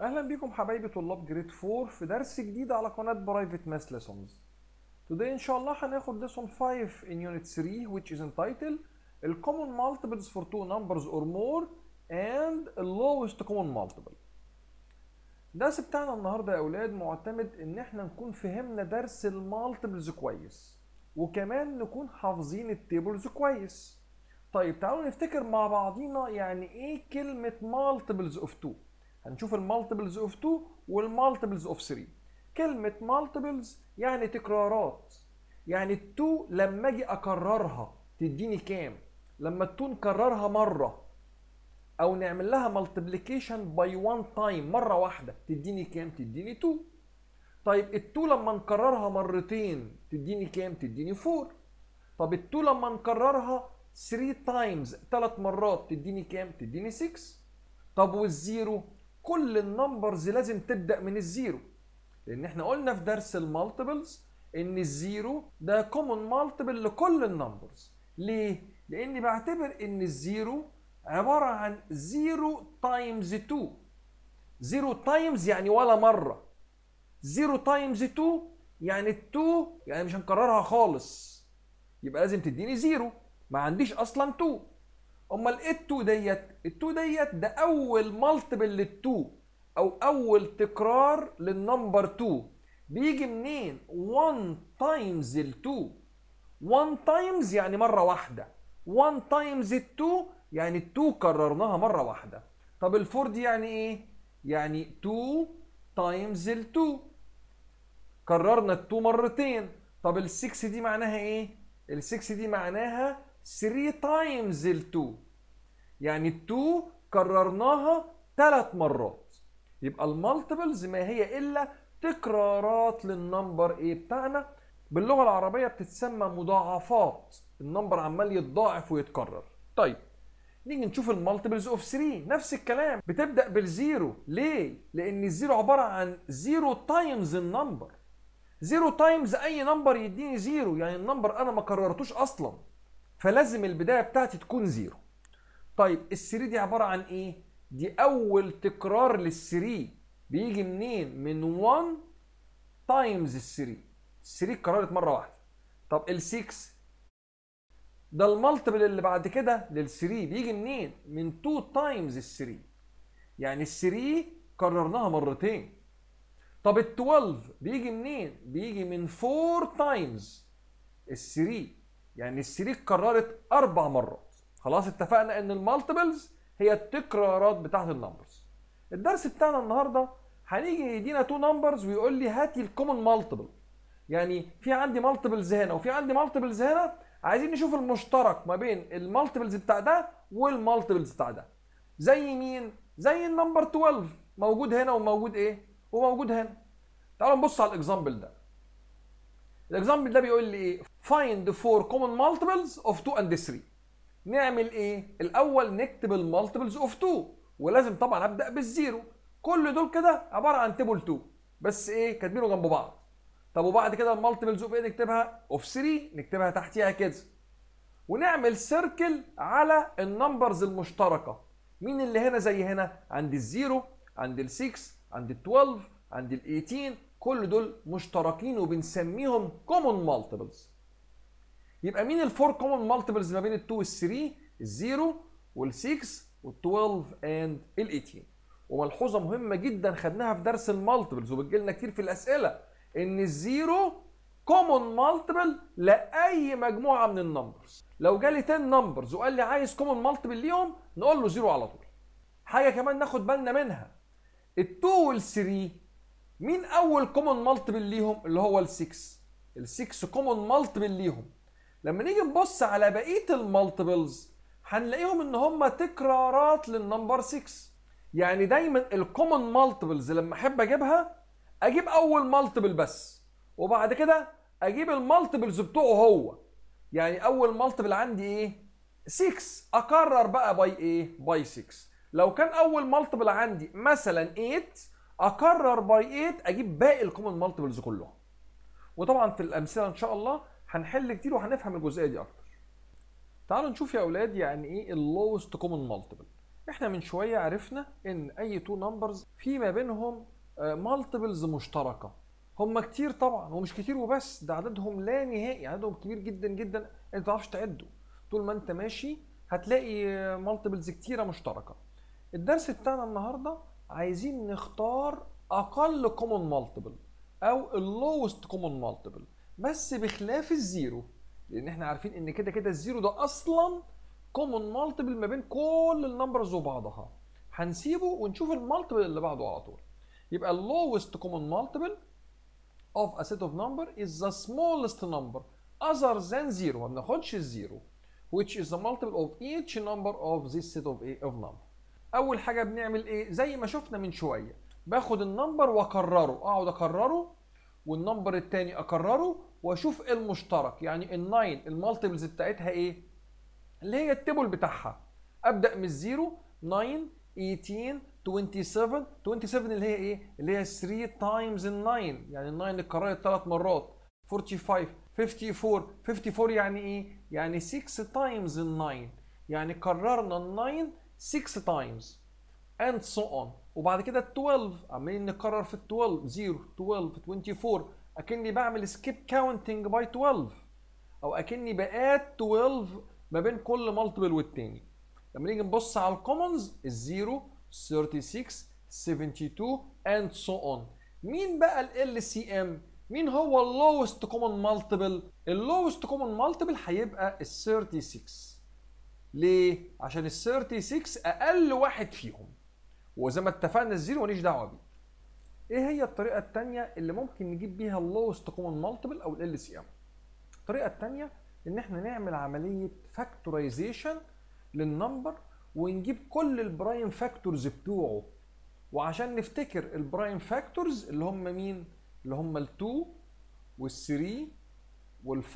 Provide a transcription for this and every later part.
اهلا بيكم حبايبي طلاب جريد 4 في درس جديد على قناه برايفت ماس ليسونز Today ان شاء الله هناخد lesson 5 in unit 3 which is entitled ال common multiples for two numbers or more and the lowest common multiple الدرس بتاعنا النهارده يا اولاد معتمد ان احنا نكون فهمنا درس المالتيبلز كويس وكمان نكون حافظين التيبلز كويس طيب تعالوا نفتكر مع بعضينا يعني ايه كلمه multiples of 2 هنشوف المالتيبلز اوف 2 والمالتيبلز اوف 3 كلمة مالتيبلز يعني تكرارات يعني ال 2 لما اجي اكررها تديني كام؟ لما ال 2 نكررها مرة او نعمل لها مالتيبليكيشن باي 1 تايم مرة واحدة تديني كام؟ تديني 2 طيب ال 2 لما نكررها مرتين تديني كام؟ تديني 4 طب ال 2 لما نكررها 3 تايمز 3 مرات تديني كام؟ تديني 6 طب والزيرو كل النمبرز لازم تبدا من الزيرو لان احنا قلنا في درس المالتيبلز ان الزيرو ده كومون مالتيبل لكل النمبرز ليه لاني بعتبر ان الزيرو عباره عن زيرو تايمز 2 زيرو تايمز يعني ولا مره زيرو تايمز 2 يعني 2 يعني مش هنكررها خالص يبقى لازم تديني زيرو ما عنديش اصلا 2 امال ايه ال2 ديت ال2 ديت ده اول مالتيبل لل2 او اول تكرار للنمبر 2 بيجي منين 1 تايمز ال2 1 تايمز يعني مره واحده 1 تايمز ال2 يعني ال2 كررناها مره واحده طب ال4 دي يعني ايه يعني 2 تايمز ال2 كررنا ال2 مرتين طب ال6 دي معناها ايه ال6 دي معناها 3 تايمز ال2 يعني ال2 كررناها ثلاث مرات يبقى المالتيبلز ما هي الا تكرارات للنمبر ايه بتاعنا باللغه العربيه بتتسمى مضاعفات النمبر عمال يتضاعف ويتكرر طيب نيجي نشوف المالتيبلز اوف 3 نفس الكلام بتبدا بالزيرو ليه لان الزيرو عباره عن زيرو تايمز النمبر زيرو تايمز اي نمبر يديني زيرو يعني النمبر انا ما كررتوش اصلا فلازم البدايه بتاعتي تكون زيرو طيب ال3 دي عباره عن ايه دي اول تكرار لل3 بيجي منين من 1 تايمز ال3 ال3 اتكررت مره واحده طب ال6 ده المالتيبل اللي بعد كده لل3 بيجي منين من 2 تايمز ال3 يعني ال3 كررناها مرتين طب ال12 بيجي منين بيجي من 4 تايمز ال3 يعني ال3 اتكررت اربع مرات خلاص اتفقنا ان المالتيبلز هي التكرارات بتاعت النمبرز الدرس بتاعنا النهارده هنيجي يدينا تو نمبرز ويقول لي هاتي الكومن مالتيبل يعني في عندي مالتيبلز هنا وفي عندي مالتيبلز هنا عايزين نشوف المشترك ما بين المالتيبلز بتاع ده والمالتيبلز بتاع ده زي مين زي النمبر 12 موجود هنا وموجود ايه وموجود هنا تعالوا نبص على الاكزامبل ده الاكزامبل ده بيقول لي ايه find four common multiples of 2 and 3 نعمل ايه الاول نكتب المالتيبلز اوف 2 ولازم طبعا ابدا بالزيرو كل دول كده عباره عن تيبل 2 بس ايه كاتبينه جنب بعض طب وبعد كده المالتيبلز اوف ايه نكتبها اوف 3 نكتبها تحتيها كده ونعمل سيركل على النمبرز المشتركه مين اللي هنا زي هنا عند الزيرو عند ال6 عند ال12 عند ال18 كل دول مشتركين وبنسميهم كومون مالتيبلز يبقى مين الفور كومون مالتيبلز ما بين ال2 وال3 الزيرو وال6 وال12 اند ال18 وملحوظه مهمه جدا خدناها في درس المالتيبلز وبتجي لنا كتير في الاسئله ان الزيرو كومون مالتيبل لاي مجموعه من النمبرز لو جالي 10 نمبرز وقال لي عايز كومون مالتيبل ليهم نقول له زيرو على طول حاجه كمان ناخد بالنا منها ال2 وال3 مين اول كومون مالتيبل ليهم اللي هو ال6 ال6 كومون مالتيبل ليهم لما نيجي نبص على بقيه المالتيبلز هنلاقيهم ان هم تكرارات للنمبر 6 يعني دايما الكومن مالتيبلز لما احب اجيبها اجيب اول مالتيبل بس وبعد كده اجيب المالتيبلز بتوعه هو يعني اول مالتيبل عندي ايه 6 اكرر بقى باي ايه باي 6 لو كان اول مالتيبل عندي مثلا 8 اكرر باي 8 اجيب باقي الكومن مالتيبلز كلهم وطبعا في الامثله ان شاء الله هنحل كتير وهنفهم الجزئيه دي اكتر تعالوا نشوف يا اولاد يعني ايه اللوست كومن مالتيبل احنا من شويه عرفنا ان اي تو نمبرز في ما بينهم مالتيبلز مشتركه هم كتير طبعا ومش كتير وبس ده عددهم لا نهائي عددهم كبير جدا جدا انت ما تعرفش تعده طول ما انت ماشي هتلاقي مالتيبلز كتيره مشتركه الدرس بتاعنا النهارده عايزين نختار اقل كومن مالتيبل او اللوست كومن مالتيبل بس بخلاف الزيرو لان احنا عارفين ان كده كده الزيرو ده اصلا كومن مالتيبل ما بين كل النمبرز وبعضها هنسيبه ونشوف المالتيبل اللي بعده على طول يبقى اللوست كومن مالتيبل of a set of number is the smallest number other than zero ما بناخدش الزيرو which is the multiple of each number of this set of, a, of number اول حاجه بنعمل ايه زي ما شفنا من شويه باخد النمبر واكرره اقعد اكرره والنمبر الثاني اكرره واشوف ايه المشترك يعني الناين المالتيبلز بتاعتها ايه اللي هي التيبل بتاعها ابدا من الزيرو 9 18 27 27 اللي هي ايه اللي هي 3 تايمز ال 9 يعني ال 9 اتكررت ثلاث مرات 45 54 54 يعني ايه يعني 6 تايمز ال 9 يعني كررنا ال 9 6 تايمز and so on وبعد كده ال 12 عمالين نكرر في ال 12 0 12 24 اكني بعمل سكيب كاونتنج باي 12 او اكني بقات 12 ما بين كل مالتيبل والتاني لما نيجي نبص على الكومنز الزيرو 36 72 and so on مين بقى ال سي ام مين هو اللوست كومن مالتيبل اللوست كومن مالتيبل هيبقى ال 36 ليه عشان ال 36 اقل واحد فيهم وزي ما اتفقنا الزيرو ماليش دعوه بيه ايه هي الطريقه الثانيه اللي ممكن نجيب بيها اللوست كومن مالتيبل او ال سي ام الطريقه الثانيه ان احنا نعمل عمليه فاكتورايزيشن للنمبر ونجيب كل البرايم فاكتورز بتوعه وعشان نفتكر البرايم فاكتورز اللي هم مين اللي هم ال2 وال3 وال5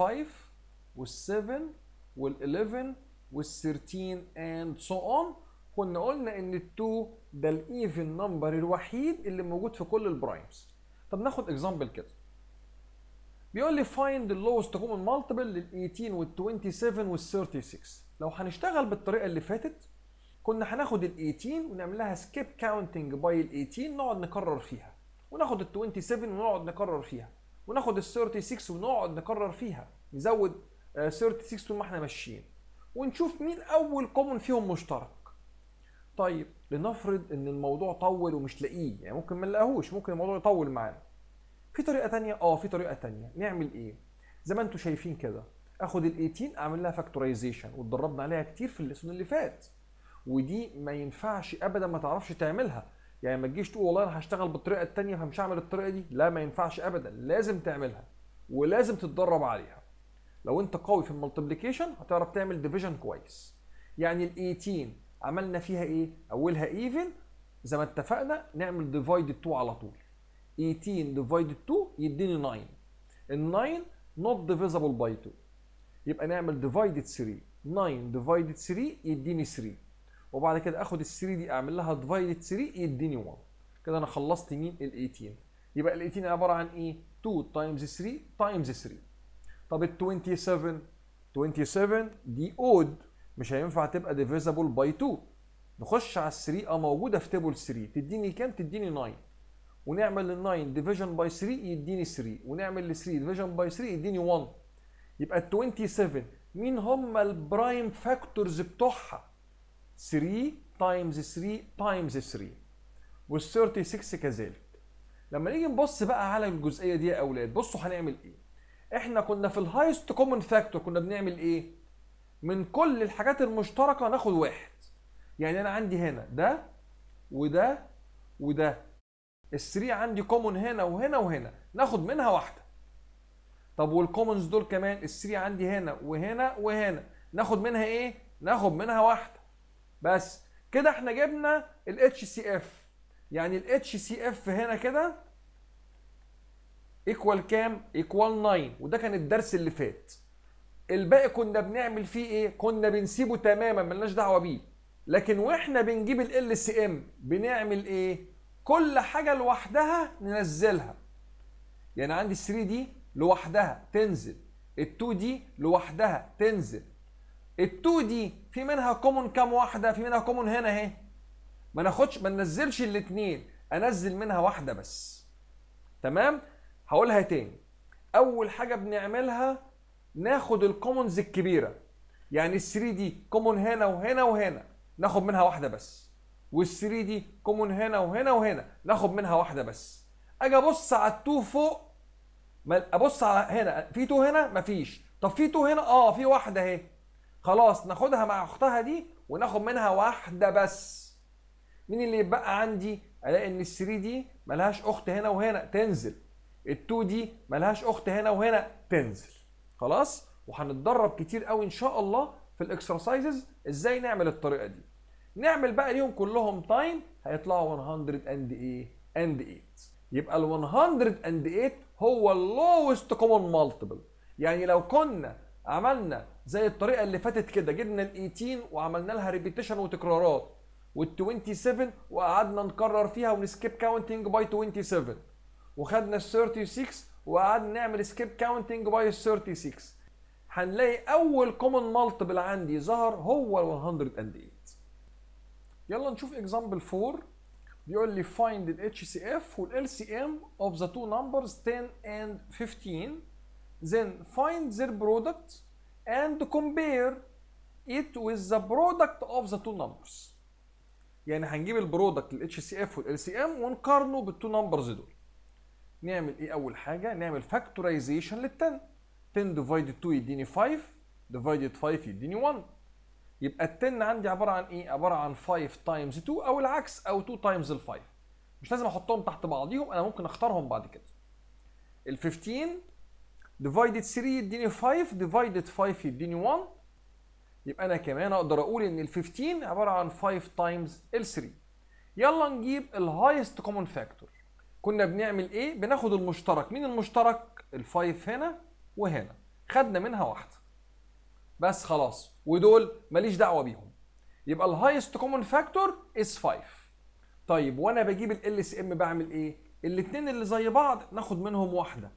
وال7 وال11 وال13 and so on كنا قلنا ان ال2 ده الايفن نمبر الوحيد اللي موجود في كل البرايمز طب ناخد اكزامبل كده بيقول لي find the lowest common multiple لل 18 وال 27 وال 36 لو هنشتغل بالطريقه اللي فاتت كنا هناخد ال 18 ونعمل لها سكيب كاونتنج باي ال 18 نقعد نكرر فيها وناخد ال 27 ونقعد نكرر فيها وناخد ال 36 ونقعد نكرر فيها نزود 36 طول ما احنا ماشيين ونشوف مين اول كومن فيهم مشترك طيب لنفرض ان الموضوع طول ومش لاقيه يعني ممكن ما نلاقيهوش ممكن الموضوع يطول معانا في طريقه تانية اه في طريقه تانية نعمل ايه زي ما انتم شايفين كده اخد ال 18 اعمل لها فاكتورايزيشن واتدربنا عليها كتير في الليسون اللي فات ودي ما ينفعش ابدا ما تعرفش تعملها يعني ما تجيش تقول والله انا هشتغل بالطريقه الثانيه فمش هعمل الطريقه دي لا ما ينفعش ابدا لازم تعملها ولازم تتدرب عليها لو انت قوي في المالتيبليكيشن هتعرف تعمل ديفيجن كويس يعني ال 18 عملنا فيها ايه اولها ايفن زي ما اتفقنا نعمل ديفايد 2 على طول 18 ديفايد 2 يديني 9 ال 9 not divisible by 2 يبقى نعمل ديفايد 3 9 ديفايد 3 يديني 3 وبعد كده اخد ال 3 دي اعمل لها ديفايد 3 يديني 1 كده انا خلصت مين ال 18 يبقى ال 18 عباره عن ايه 2 تايمز 3 تايمز 3 طب ال 27 27 دي اود مش هينفع تبقى ديفيزابل باي 2 نخش على ال 3 اه موجوده في تيبل 3 تديني كام تديني 9 ونعمل ال 9 ديفيجن باي 3 يديني 3 ونعمل ال 3 ديفيجن باي 3 يديني 1 يبقى ال 27 مين هم البرايم فاكتورز بتوعها 3 تايمز 3 تايمز 3 وال 36 كذلك لما نيجي نبص بقى على الجزئيه دي يا اولاد بصوا هنعمل ايه احنا كنا في الهايست كومن فاكتور كنا بنعمل ايه من كل الحاجات المشتركه ناخد واحد يعني انا عندي هنا ده وده وده ال3 عندي كومن هنا وهنا وهنا ناخد منها واحده طب والكومنز دول كمان ال3 عندي هنا وهنا وهنا ناخد منها ايه ناخد منها واحده بس كده احنا جبنا الاتش سي اف يعني الاتش سي اف هنا كده ايكوال كام ايكوال 9 وده كان الدرس اللي فات الباقي كنا بنعمل فيه ايه كنا بنسيبه تماما ملناش دعوه بيه لكن واحنا بنجيب ال سي ام بنعمل ايه كل حاجه لوحدها ننزلها يعني عندي ال 3 دي لوحدها تنزل ال 2 دي لوحدها تنزل ال2 دي في منها كومون كام واحده في منها كومون هنا اهي ما ناخدش ما ننزلش الاثنين انزل منها واحده بس تمام هقولها تاني اول حاجه بنعملها ناخد الكومونز الكبيره يعني ال3 دي كومون هنا وهنا وهنا ناخد منها واحده بس وال3 دي كومون هنا وهنا وهنا ناخد منها واحده بس اجي ابص على التو فوق ما ابص على هنا في تو هنا مفيش طب في تو هنا اه في واحده اهي خلاص ناخدها مع اختها دي وناخد منها واحده بس مين اللي يبقى عندي الاقي ان ال3 دي ملهاش اخت هنا وهنا تنزل ال2 دي ملهاش اخت هنا وهنا تنزل خلاص وهنتدرب كتير قوي ان شاء الله في الاكسرسايزز ازاي نعمل الطريقه دي نعمل بقى ليهم كلهم تايم هيطلعوا 100 اند ايه اند 8 يبقى ال 108 هو اللوست كومن مالتيبل يعني لو كنا عملنا زي الطريقه اللي فاتت كده جبنا ال 18 وعملنا لها ريبيتيشن وتكرارات وال 27 وقعدنا نكرر فيها ونسكيب كاونتنج باي 27 وخدنا ال 36 وقعدنا نعمل سكيب كاونتنج باي ال 36 هنلاقي اول كومن مالتيبل عندي ظهر هو ال 108 يلا نشوف اكزامبل 4 بيقول لي find ال HCF وال LCM of the two numbers 10 and 15 then find their product and compare it with the product of the two numbers يعني هنجيب البرودكت ال HCF وال LCM ونقارنه بالتو نمبرز دول نعمل ايه اول حاجه نعمل فاكتورايزيشن لل 10 10 divided 2 يديني 5 divided 5 يديني 1 يبقى ال 10 عندي عباره عن ايه؟ عباره عن 5 تايمز 2 او العكس او 2 تايمز ال 5 مش لازم احطهم تحت بعضيهم انا ممكن اختارهم بعد كده. ال 15 ديفايدد 3 يديني 5 ديفايدد 5 يديني 1 يبقى انا كمان اقدر اقول ان ال 15 عباره عن 5 تايمز ال 3 يلا نجيب الهايست كومن فاكتور كنا بنعمل ايه؟ بناخد المشترك مين المشترك؟ ال 5 هنا وهنا خدنا منها واحده بس خلاص ودول ماليش دعوه بيهم يبقى الهايست كومن فاكتور از 5 طيب وانا بجيب ال اس ام بعمل ايه الاثنين اللي زي بعض ناخد منهم واحده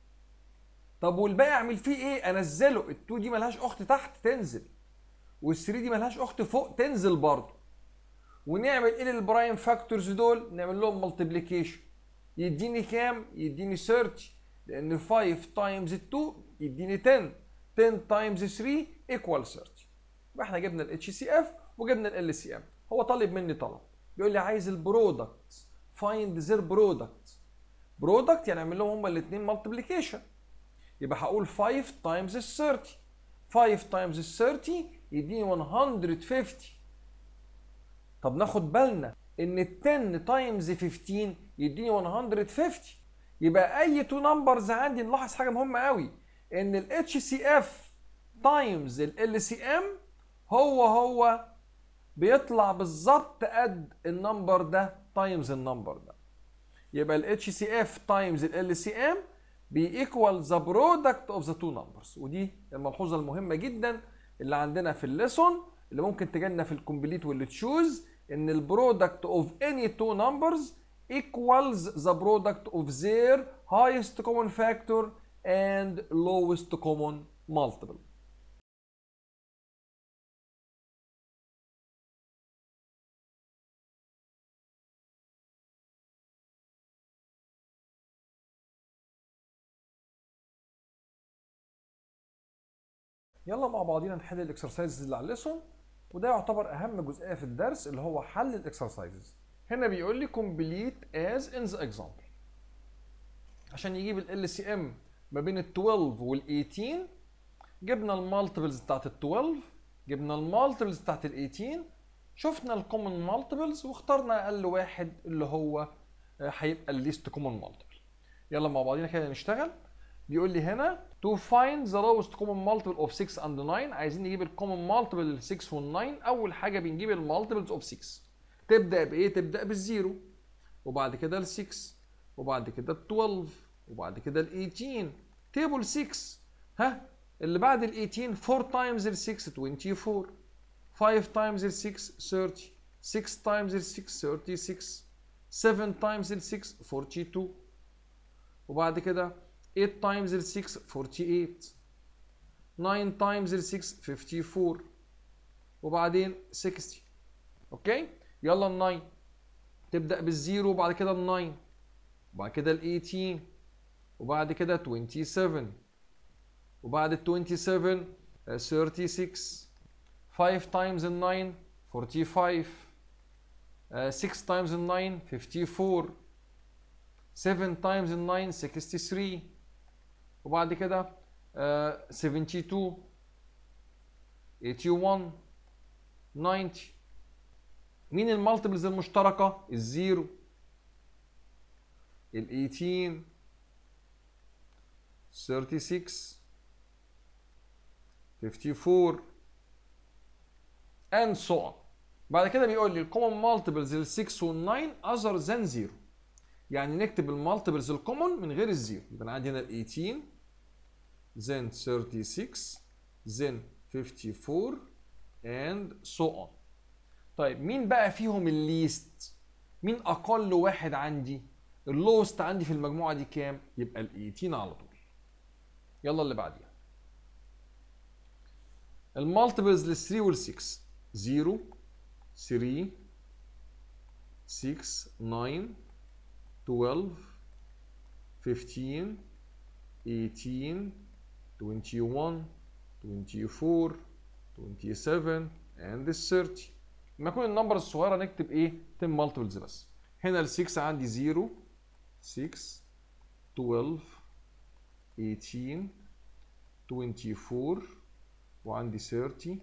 طب والباقي اعمل فيه ايه انزله ال2 دي ملهاش اخت تحت تنزل وال3 دي ملهاش اخت فوق تنزل برضه ونعمل ايه للبرايم فاكتورز دول نعمل لهم ملتبليكيشن يديني كام يديني 30 لان 5 تايمز 2 يديني 10 10 تايمز 3 ايكوال 30 يبقى احنا جبنا الاتش سي اف وجبنا ال سي ام هو طالب مني طلب بيقول لي عايز البرودكت فايند زير برودكت برودكت يعني اعمل لهم هما الاثنين مالتيبليكيشن يبقى هقول 5 تايمز 30 5 تايمز 30 يديني 150 طب ناخد بالنا ان ال 10 تايمز 15 يديني 150 يبقى اي تو نمبرز عندي نلاحظ حاجه مهمه قوي ان ال HCF تايمز ال LCM هو هو بيطلع بالظبط قد النمبر ده تايمز النمبر ده يبقى ال HCF تايمز ال LCM بيكوال ذا برودكت اوف ذا تو نمبرز ودي الملحوظه المهمه جدا اللي عندنا في الليسون اللي ممكن تجينا في الكومبليت واللي تشوز ان البرودكت اوف اني تو نمبرز equals the product of their highest common factor and lowest common multiple. يلا مع بعضينا نحل الاكسرسايزز اللي على الليسون وده يعتبر اهم جزئيه في الدرس اللي هو حل الاكسرسايزز هنا بيقول لي complete as in the example عشان يجيب ال LCM ما بين ال 12 وال 18 جبنا المالتيبلز بتاعت ال 12 جبنا المالتيبلز بتاعت ال 18 شفنا الكومن مالتيبلز واخترنا اقل واحد اللي هو هيبقى الليست كومن مالتيبل يلا مع بعضينا كده نشتغل بيقول لي هنا to find the lowest common multiple of 6 and 9 عايزين نجيب الكومن مالتيبل ل 6 وال 9 اول حاجه بنجيب المالتيبلز اوف 6 تبدا بايه تبدا بالزيرو وبعد كده ال 6 وبعد كده ال 12 وبعد كده ال 18 تيبل 6 ها اللي بعد ال 18 4 تايمز ال 6 24 5 تايمز ال 6 30 6 تايمز ال 6 36 7 تايمز ال 6 42 وبعد كده 8 تايمز ال 6 48 9 تايمز ال 6 54 وبعدين 60 اوكي يلا ال 9 تبدا بالزيرو وبعد كده ال 9 وبعد كده ال 18 وبعد كده 27 وبعد ال 27 آه، 36 5 times ال 9 45 آه، 6 times ال 9 54 7 times ال 9 63 وبعد كده آه، 72 81 90 مين المالتيبلز المشتركة؟ الزيرو ال 18 36 54 and so on بعد كده بيقول لي الكومن مالتيبلز ال 6 وال 9 other than 0 يعني نكتب المالتيبلز الكومن من غير الزيرو يبقى انا عندي هنا ال 18 then 36 then 54 and so on طيب مين بقى فيهم الليست مين اقل واحد عندي اللوست عندي في المجموعه دي كام يبقى ال 18 على طول يلا اللي بعديها المالتيبلز لل 3 وال 6 0 3 6 9 12 15 18 21 24 27 and 30 لما يكون النمبر الصغيره نكتب ايه 10 مالتيبلز بس هنا ال 6 عندي 0 6 12 18 24 وعندي 30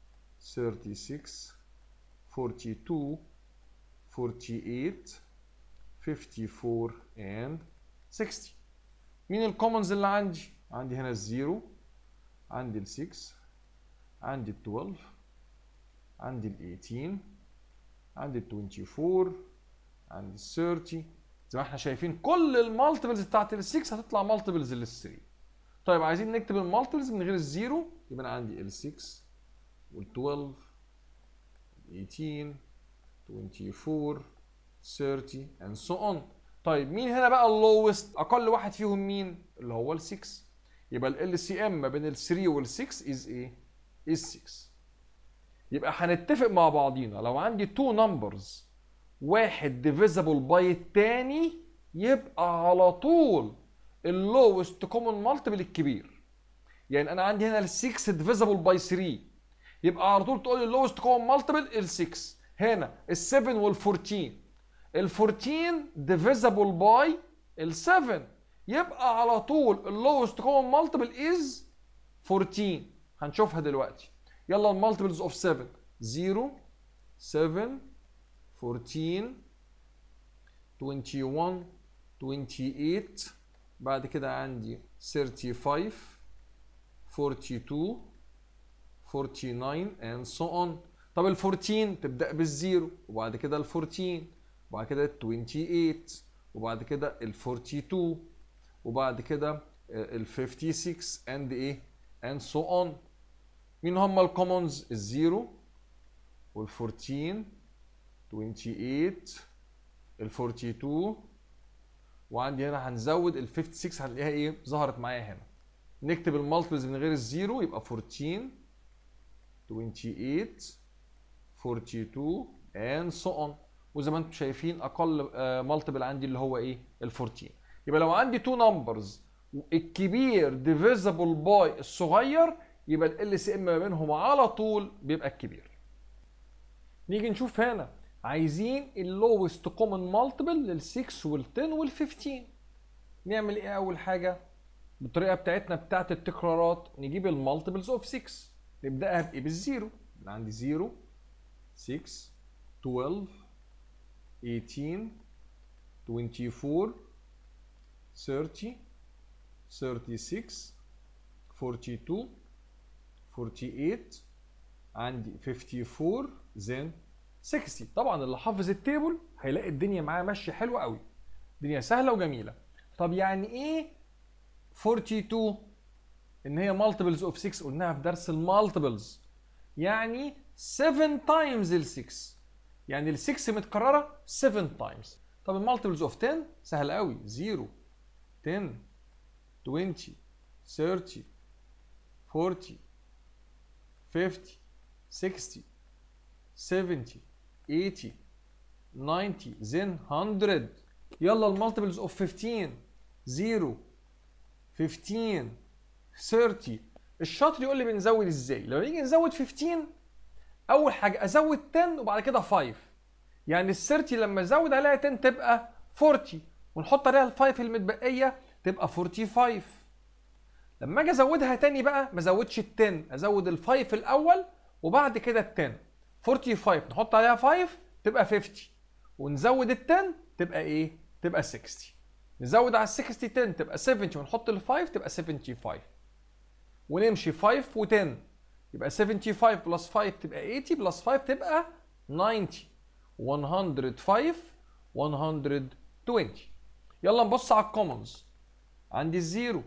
36 42 48 54 and 60 مين الكومنز اللي عندي؟ عندي هنا الزيرو عندي ال 6 عندي ال 12 عندي ال 18 عندي ال 24 عندي ال 30 زي ما احنا شايفين كل المالتيبلز بتاعت ال 6 هتطلع مالتيبلز لل 3 طيب عايزين نكتب المالتيبلز من غير الزيرو يبقى انا عندي ال 6 وال 12 ال 18 24 30 and so on طيب مين هنا بقى اللوست اقل واحد فيهم مين اللي هو ال 6 يبقى ال سي ام ما بين ال 3 وال 6 از ايه از 6 يبقى هنتفق مع بعضينا لو عندي تو نمبرز واحد ديفيزبل باي التاني يبقى على طول اللوست كومن مالتيبل الكبير يعني انا عندي هنا ال 6 ديفيزبل باي 3 يبقى على طول تقول لي اللوست كومن مالتيبل ال 6 هنا ال 7 وال 14 ال 14 ديفيزبل باي ال 7 يبقى على طول اللوست كومن مالتيبل از 14 هنشوفها دلوقتي يلا المالتيبلز اوف 7 0 7 14 21 28 بعد كده عندي 35 42 49 and so on طب ال 14 تبدأ بالزيرو وبعد كده ال 14 وبعد كده ال 28 وبعد كده ال 42 وبعد كده ال 56 and ايه and so on مين هم الكومنز الزيرو وال 14 28 ال 42 وعندي هنا هنزود ال 56 هنلاقيها ايه ظهرت معايا هنا نكتب المالتيبلز من غير الزيرو يبقى 14 28 42 and so on وزي ما انتم شايفين اقل مالتيبل عندي اللي هو ايه ال 14 يبقى لو عندي تو نمبرز الكبير ديفيزبل باي الصغير يبقى ال سي ام ما بينهم على طول بيبقى الكبير نيجي نشوف هنا عايزين اللوست كومن مالتيبل لل 6 وال 10 وال 15 نعمل ايه اول حاجه بالطريقه بتاعتنا بتاعت التكرارات نجيب المالتيبلز اوف 6 نبداها بايه بالزيرو يبقى عندي 0 6 12 18 24 30 36 42 48 عندي 54 then 60 طبعا اللي حافظ التيبل هيلاقي الدنيا معاه ماشيه حلوه قوي الدنيا سهله وجميله طب يعني ايه 42 ان هي مالتيبلز اوف 6 قلناها في درس المالتيبلز يعني 7 تايمز ال 6 يعني ال 6 متكرره 7 تايمز طب المالتيبلز اوف 10 سهل قوي 0 10 20 30 40 50 60 70 80 90 then 100 يلا المالتيبلز اوف 15 0 15 30 الشاطر يقول لي بنزود ازاي لما نيجي نزود 15 اول حاجه ازود 10 وبعد كده 5 يعني ال 30 لما ازود عليها 10 تبقى 40 ونحط عليها ال 5 المتبقيه تبقى 45 لما اجي ازودها تاني بقى ما ازودش ال 10 ازود ال 5 الاول وبعد كده ال 10 45 نحط عليها 5 تبقى 50 ونزود ال 10 تبقى ايه؟ تبقى 60 نزود على ال 60 10 تبقى 70 ونحط ال 5 تبقى 75 ونمشي 5 و10 يبقى 75 بلس 5 تبقى 80 بلس 5 تبقى 90 105 120 يلا نبص على الكومنز عندي الزيرو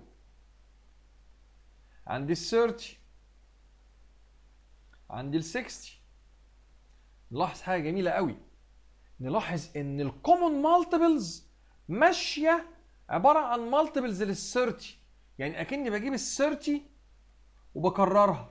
عندي ال 30 عندي ال 60 نلاحظ حاجه جميله قوي نلاحظ ان الكومن مالتيبلز ماشيه عباره عن مالتيبلز لل 30 يعني اكني بجيب ال 30 وبكررها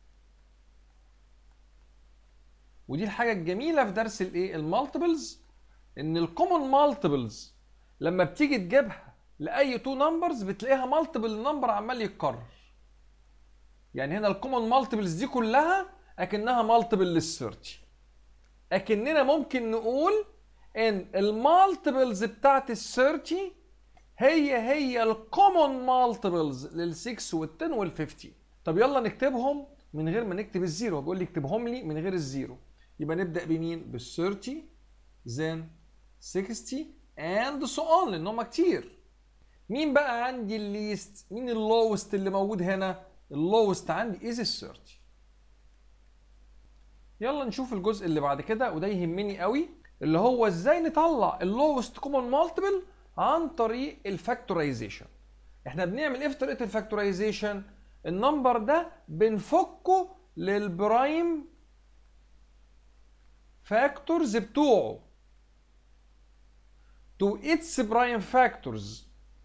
ودي الحاجه الجميله في درس الايه المالتيبلز ان الكومن مالتيبلز لما بتيجي تجيبها لاي تو نمبرز بتلاقيها مالتيبل نمبر عمال يتكرر يعني هنا الكومن مالتيبلز دي كلها اكنها مالتيبل لل 30 اكننا ممكن نقول ان المالتيبلز بتاعت ال 30 هي هي الكومن مالتيبلز لل 6 وال 10 وال 15 طب يلا نكتبهم من غير ما نكتب الزيرو بيقول لي اكتبهم لي من غير الزيرو يبقى نبدا بمين بال 30 then 60 and so on لان هم كتير مين بقى عندي الليست مين اللوست اللي موجود هنا اللوست عندي از ال 30 يلا نشوف الجزء اللي بعد كده وده يهمني قوي اللي هو ازاي نطلع اللوست كومن مالتيبل عن طريق الفاكتورايزيشن احنا بنعمل ايه في طريقه الفاكتورايزيشن النمبر ده بنفكه للبرايم فاكتورز بتوعه to its prime factors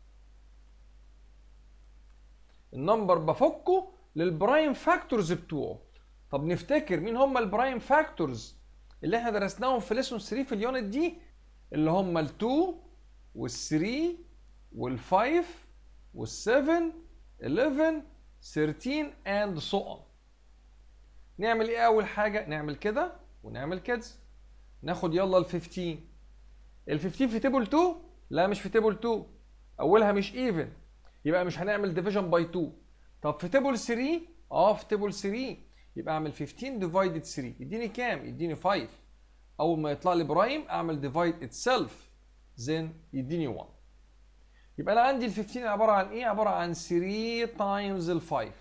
النمبر بفكه للبرايم فاكتورز بتوعه طب نفتكر مين هم البرايم فاكتورز اللي احنا درسناهم في ليسون 3 في اليونت دي اللي هم ال2 وال3 وال5 وال7 11 13 and so on نعمل ايه اول حاجه نعمل كده ونعمل كده ناخد يلا ال 15 ال 15 في تيبل 2 لا مش في تيبل 2 اولها مش ايفن يبقى مش هنعمل ديفيجن باي 2 طب في تيبل 3 اه في تيبل 3 يبقى اعمل 15 ديفايدد 3 يديني كام يديني 5 اول ما يطلع لي برايم اعمل ديفايد اتسيلف زين يديني 1 يبقى انا عندي ال 15 عباره عن ايه عباره عن 3 تايمز ال 5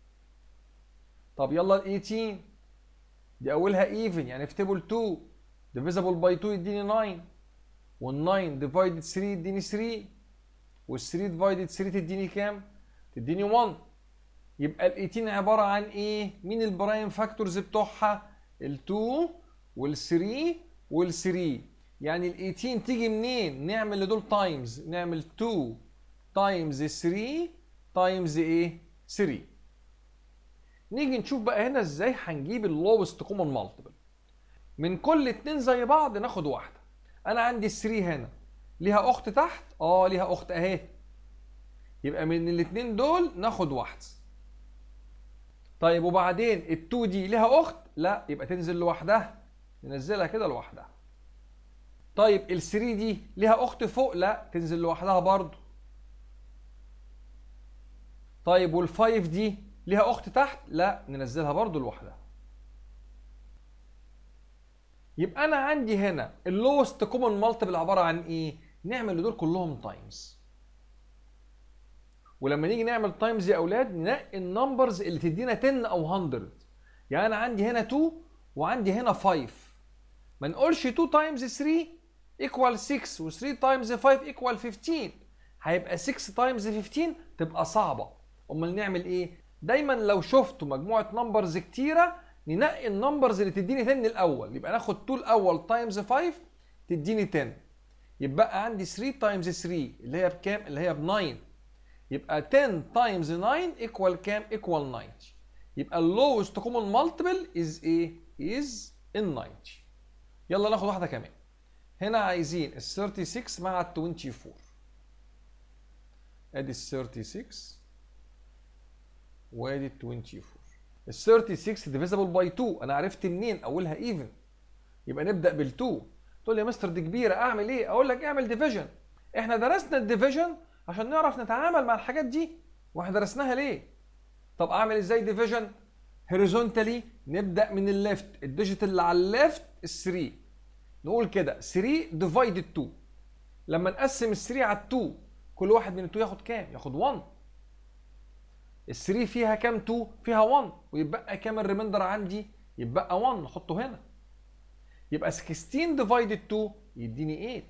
طب يلا ال 18 دي اولها ايفن يعني في تيبل 2 ديفيزبل باي 2 يديني 9 وال 9 ديفايدد 3 يديني 3 وال 3 ديفايدد 3 تديني كام تديني 1 يبقى ال 18 عباره عن ايه مين البرايم فاكتورز بتوعها ال2 وال3 وال3 يعني ال 18 تيجي منين نعمل لدول تايمز نعمل 2 تايمز 3 تايمز ايه 3 نيجي نشوف بقى هنا ازاي هنجيب اللوست كومن مالتيبل من كل اتنين زي بعض ناخد واحده انا عندي 3 هنا ليها اخت تحت اه ليها اخت اهي يبقى من الاتنين دول ناخد واحده طيب وبعدين ال2 دي ليها اخت لا يبقى تنزل لوحدها ننزلها كده لوحدها طيب ال3 دي ليها اخت فوق لا تنزل لوحدها برضو طيب وال5 دي ليها اخت تحت لا ننزلها برضو لوحدها يبقى انا عندي هنا اللوست كومن مالتيبل عباره عن ايه نعمل لدول كلهم تايمز ولما نيجي نعمل تايمز يا اولاد ننقي النمبرز اللي تدينا 10 او 100 يعني انا عندي هنا 2 وعندي هنا 5 ما نقولش 2 تايمز 3 ايكوال 6 و3 تايمز 5 ايكوال 15 هيبقى 6 تايمز 15 تبقى صعبه امال نعمل ايه دايما لو شفتوا مجموعه نمبرز كتيره ننقي النمبرز اللي تديني 10 الاول يبقى ناخد 2 الاول تايمز 5 تديني 10 يبقى عندي 3 تايمز 3 اللي هي بكام اللي هي ب 9 يبقى 10 تايمز 9 ايكوال كام ايكوال 90 يبقى اللوست كومن مالتيبل از ايه از ال 90 يلا ناخد واحده كمان هنا عايزين ال 36 مع ال 24 ادي ال 36 وادي ال 24 ال 36 ديفيزبل باي 2 انا عرفت منين اولها ايفن يبقى نبدا بال 2 تقول لي يا مستر دي كبيره اعمل ايه اقول لك اعمل ديفيجن احنا درسنا الديفيجن عشان نعرف نتعامل مع الحاجات دي واحنا درسناها ليه طب اعمل ازاي ديفيجن هوريزونتالي نبدا من الليفت الديجيت اللي على الليفت ال 3 نقول كده 3 ديفايدد 2 لما نقسم ال 3 على 2 كل واحد من ال 2 ياخد كام ياخد 1 ال 3 فيها كام 2 فيها 1 ويبقى كام الريميندر عندي يبقى 1 نحطه هنا يبقى 16 ديفايدد 2 يديني 8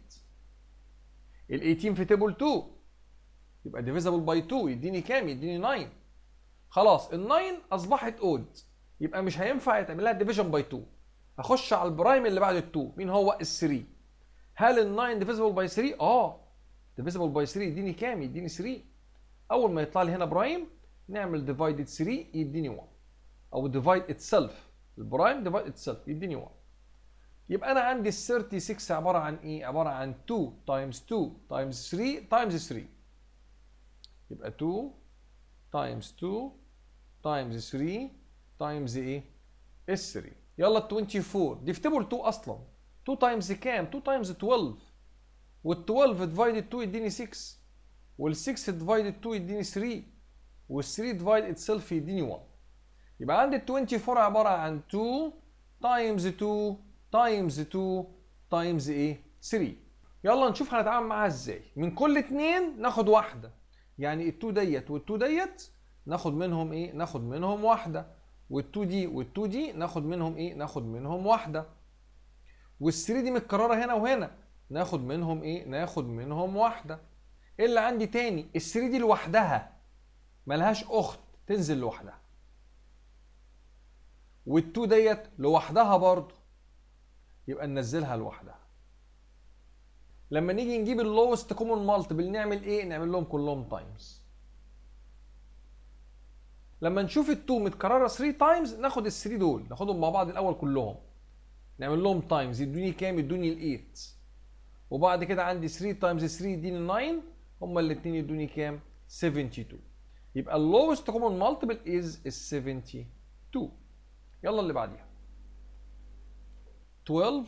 ال 18 في تيبل 2 يبقى ديفيزبل باي 2 يديني كام يديني 9 خلاص ال 9 اصبحت اود يبقى مش هينفع يتعمل لها ديفيجن باي 2 اخش على البرايم اللي بعد ال 2 مين هو ال 3 هل ال 9 ديفيزبل باي 3 اه ديفيزبل باي 3 يديني كام يديني 3 اول ما يطلع لي هنا برايم نعمل ديفايدد 3 يديني 1 او ديفايد اتسلف البرايم ديفايد اتسلف يديني 1 يبقى انا عندي ال 36 عباره عن ايه عباره عن 2 تايمز 2 تايمز 3 تايمز 3 يبقى 2 تايمز 2 تايمز 3 تايمز ايه ال 3 يلا ال 24 دي في تيبل 2 اصلا 2 تايمز كام 2 تايمز 12 وال 12 ديفايدد 2 يديني 6 وال 6 ديفايدد 2 يديني 3 وال 3 ديفايد اتسلف يديني 1 يبقى عندي ال 24 عباره عن 2 تايمز 2 تايمز 2 تايمز ايه 3 يلا نشوف هنتعامل معاها ازاي من كل اتنين ناخد واحده يعني ال 2 ديت وال 2 ديت ناخد منهم ايه ناخد منهم واحده وال 2 دي وال 2 دي ناخد منهم ايه ناخد منهم واحده وال 3 دي متكرره هنا وهنا ناخد منهم ايه ناخد منهم واحده ايه اللي عندي تاني ال 3 دي لوحدها ملهاش اخت تنزل لوحدها وال 2 ديت لوحدها برضه يبقى ننزلها لوحدها لما نيجي نجيب اللوست كومون مالتيبل نعمل ايه نعمل لهم كلهم تايمز لما نشوف ال2 متكرره 3 تايمز ناخد ال 3 دول ناخدهم مع بعض الاول كلهم نعمل لهم تايمز يدوني كام يدوني ال 8 وبعد كده عندي 3 تايمز 3 يديني 9 هما الاثنين يدوني كام 72 يبقى اللوست كومون مالتيبل از ال 72 يلا اللي بعديها 12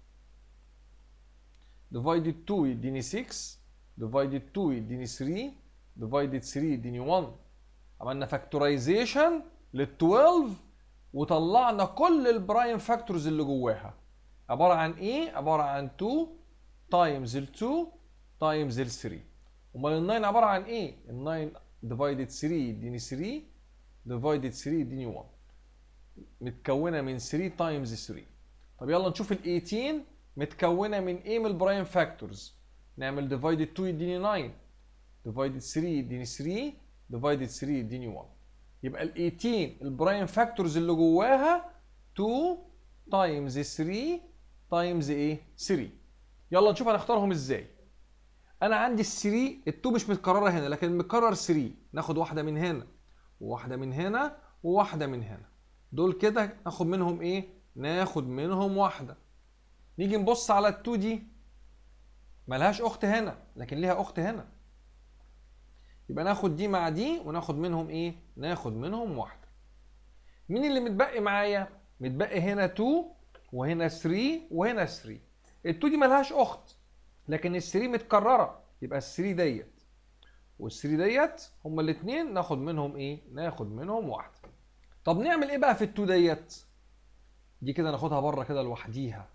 divided 2 يديني 6 divided 2 يديني 3 divided 3 يديني 1 عملنا فاكتورايزيشن لل 12 وطلعنا كل البرايم فاكتورز اللي جواها عباره عن ايه عباره عن 2 تايمز ال 2 تايمز ال 3 امال ال 9 عباره عن ايه ال 9 divided 3 يديني 3 divided 3 يديني 1 متكونه من 3 تايمز 3 طب يلا نشوف ال 18 متكونه من ايه من البرايم فاكتورز نعمل ديفايدد 2 يديني 9 ديفايدد 3 يديني 3 ديفايدد 3 يديني 1 يبقى ال 18 البرايم فاكتورز اللي جواها 2 تايمز 3 تايمز ايه 3 يلا نشوف هنختارهم ازاي انا عندي ال 3 ال 2 مش متكرره هنا لكن متكرر 3 ناخد واحده من هنا وواحده من هنا وواحده من هنا دول كده ناخد منهم ايه ناخد منهم واحده نيجي نبص على ال2 دي ملهاش اخت هنا لكن ليها اخت هنا يبقى ناخد دي مع دي وناخد منهم ايه ناخد منهم واحده مين اللي متبقي معايا متبقي هنا 2 وهنا 3 وهنا 3 ال2 دي ملهاش اخت لكن ال3 متكرره يبقى ال3 ديت وال3 ديت هما الاثنين ناخد منهم ايه ناخد منهم واحده طب نعمل ايه بقى في ال2 ديت دي كده ناخدها بره كده لوحديها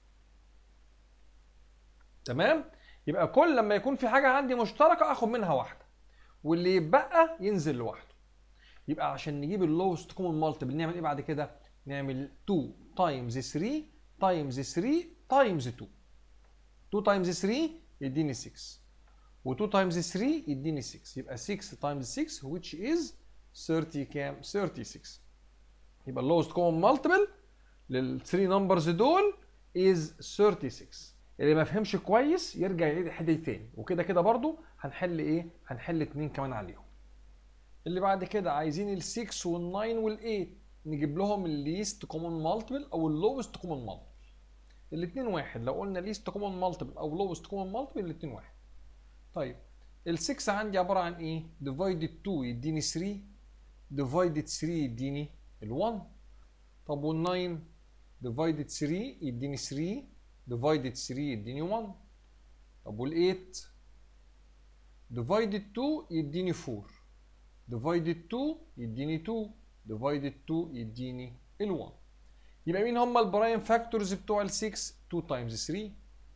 تمام يبقى كل لما يكون في حاجه عندي مشتركه اخد منها واحده واللي يتبقى ينزل لوحده يبقى عشان نجيب اللوست كومون مالتيبل نعمل ايه بعد كده نعمل 2 تايمز 3 تايمز 3 تايمز 2 2 تايمز 3 يديني 6 و2 تايمز 3 يديني 6 يبقى 6 تايمز 6 which is 30 كام 36 يبقى اللوست كومون مالتيبل لل 3 نمبرز دول is 36 اللي ما فهمش كويس يرجع يعيد الحته دي تاني وكده كده برضو هنحل ايه هنحل اتنين كمان عليهم اللي بعد كده عايزين ال 6 وال 9 وال 8 نجيب لهم الليست كومون مالتيبل او اللوست كومون مالتيبل الاثنين واحد لو قلنا ليست كومون مالتيبل او لوست كومون مالتيبل الاثنين واحد طيب ال 6 عندي عباره عن ايه ديفايدد 2 يديني 3 ديفايدد 3 يديني ال 1 طب وال 9 ديفايدد 3 يديني 3 ديفايدد 3 يديني 1 طب وال 8 ديفايدد 2 يديني 4 ديفايدد 2 يديني 2 ديفايدد 2 يديني ال 1 يبقى مين هم البرايم فاكتورز بتوع ال 6 2 تايمز 3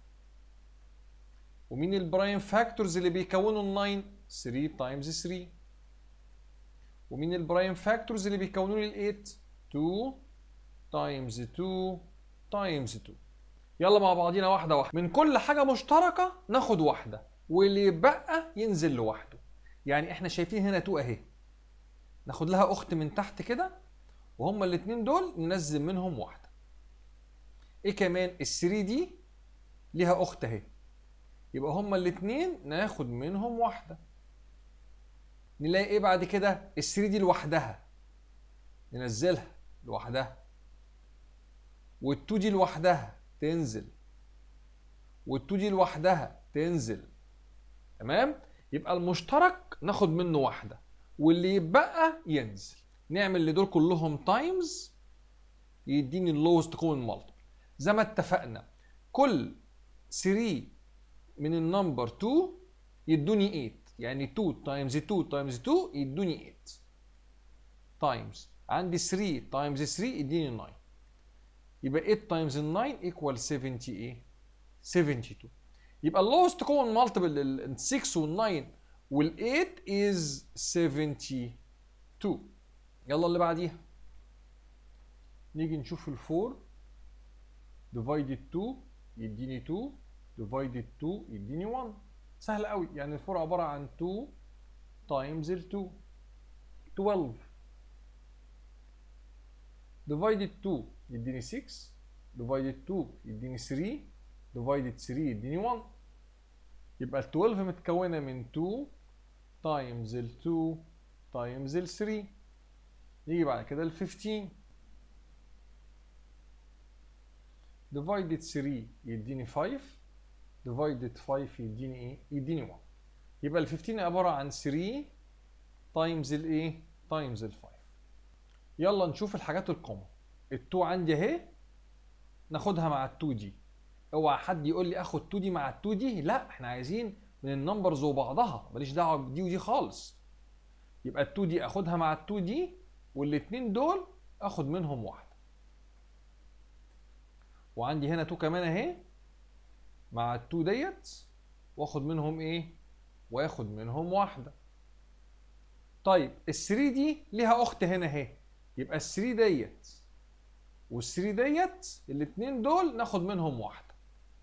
ومين البرايم فاكتورز اللي بيكونوا ال 9 3 تايمز 3 ومين البرايم فاكتورز اللي بيكونوا لي ال 8 2 تايمز 2 تايمز 2 يلا مع بعضينا واحده واحده من كل حاجه مشتركه ناخد واحده واللي يبقى ينزل لوحده يعني احنا شايفين هنا 2 اهي ناخد لها اخت من تحت كده وهما الاثنين دول ننزل منهم واحده ايه كمان ال 3 دي ليها اخت اهي يبقى هما الاثنين ناخد منهم واحده نلاقي ايه بعد كده ال 3 دي لوحدها ننزلها لوحدها وال2 دي لوحدها تنزل وال2 دي لوحدها تنزل تمام يبقى المشترك ناخد منه واحده واللي يبقى ينزل نعمل لدول كلهم تايمز يديني اللوست كومن مالتيبل زي ما اتفقنا كل 3 من النمبر 2 يدوني 8 يعني 2 تايمز 2 تايمز 2 يدوني 8 تايمز عندي 3 تايمز 3 يديني 9 يبقى 8 تايمز 9 ايكوال 70 ايه 72 يبقى اللوست كومن مالتيبل ال 6 وال 9 وال 8 از 72 يلا اللي بعديها نيجي نشوف ال 4 ديفايدد 2 يديني 2 ديفايدد 2 يديني 1 سهل قوي يعني ال 4 عباره عن 2 تايمز ال 2 12 ديفايدد 2 يديني 6 ديفايدد 2 يديني 3 ديفايدد 3 يديني 1 يبقى ال 12 متكونه من 2 تايمز ال 2 تايمز ال 3 نيجي بعد كده ال 15 ديفايدد 3 يديني 5 ديفايدد 5 يديني ايه؟ يديني 1 يبقى ال 15 عباره عن 3 تايمز الايه؟ تايمز ال 5 يلا نشوف الحاجات الكومن ال 2 عندي اهي ناخدها مع ال 2 دي اوعى حد يقول لي اخد 2 دي مع ال 2 دي لا احنا عايزين من النمبرز وبعضها ماليش دعوه بدي ودي خالص يبقى ال 2 دي اخدها مع ال 2 دي والاثنين دول اخد منهم واحده وعندي هنا 2 كمان اهي مع ال 2 ديت واخد منهم ايه واخد منهم واحده طيب ال 3 دي ليها اخت هنا اهي يبقى ال 3 ديت وال 3 ديت الاثنين دول ناخد منهم واحده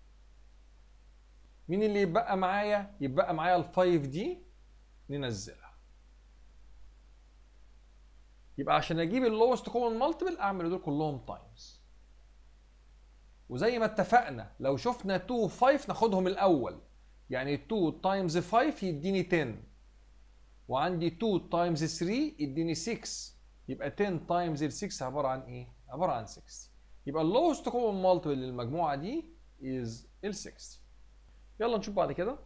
مين اللي يبقى معايا يبقى معايا ال 5 دي ننزلها يبقى عشان اجيب اللوست كومن مالتيبل اعمل دول كلهم تايمز وزي ما اتفقنا لو شفنا 2 و 5 ناخدهم الاول يعني 2 تايمز 5 يديني 10 وعندي 2 تايمز 3 يديني 6 يبقى 10 تايمز ال 6 عباره عن ايه؟ عباره عن 60 يبقى اللوست كومن مالتيبل للمجموعه دي از ال 60 يلا نشوف بعد كده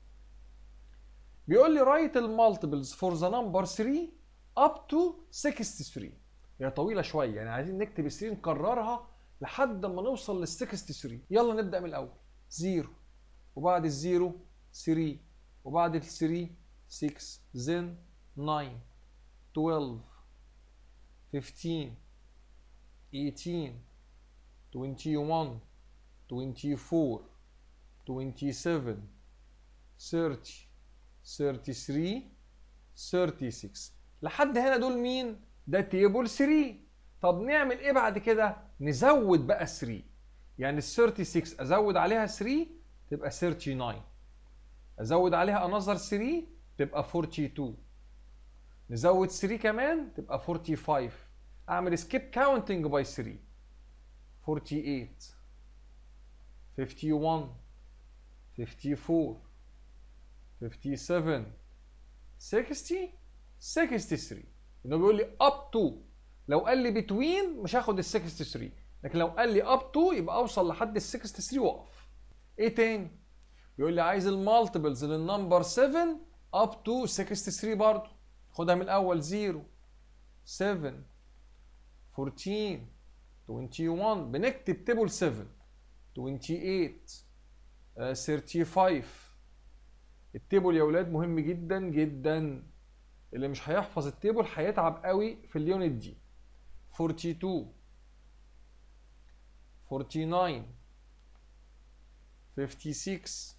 بيقول لي رايت المالتيبلز فور ذا نمبر 3 اب تو 63 هي طويله شويه يعني عايزين نكتب ال 3 نكررها لحد ما نوصل لل 63 يلا نبدا من الاول 0 وبعد الزيرو 3 وبعد ال 3 6 then 9 12 15 18 21 24 27 30 33 36 لحد هنا دول مين؟ ده تيبل 3 طب نعمل ايه بعد كده؟ نزود بقى 3 يعني ال 36 ازود عليها 3 تبقى 39 ازود عليها انذر 3 تبقى 42 نزود 3 كمان تبقى 45 اعمل سكيب كاونتنج باي 3 48 51 54 57 60 63 انه بيقول لي up to لو قال لي between مش هاخد ال 63 لكن لو قال لي up to يبقى اوصل لحد ال 63 واقف ايه تاني بيقول لي عايز المالتيبلز للنمبر 7 up to 63 برضه خدها من الاول 0 7 14 21 بنكتب تيبل 7 28 آه، 35 التيبل يا ولاد مهم جدا جدا اللي مش هيحفظ التيبل هيتعب قوي في اليونت دي 42 49 56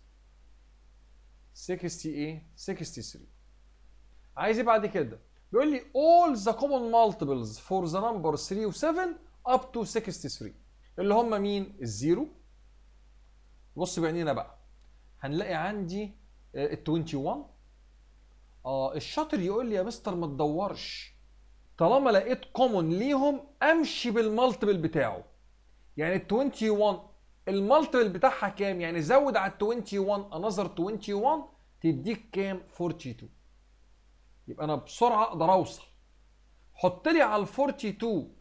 60 ايه 63 عايز ايه بعد كده بيقول لي all the common multiples for the number 3 و 7 up to 63 اللي هم مين الزيرو بص بعينينا بقى هنلاقي عندي ال 21 اه الشاطر يقول لي يا مستر ما تدورش طالما لقيت كومون ليهم امشي بالمالتيبل بتاعه يعني ال 21 المالتيبل بتاعها كام يعني زود على ال 21 انذر 21 تديك كام 42 يبقى انا بسرعه اقدر اوصل حط لي على ال 42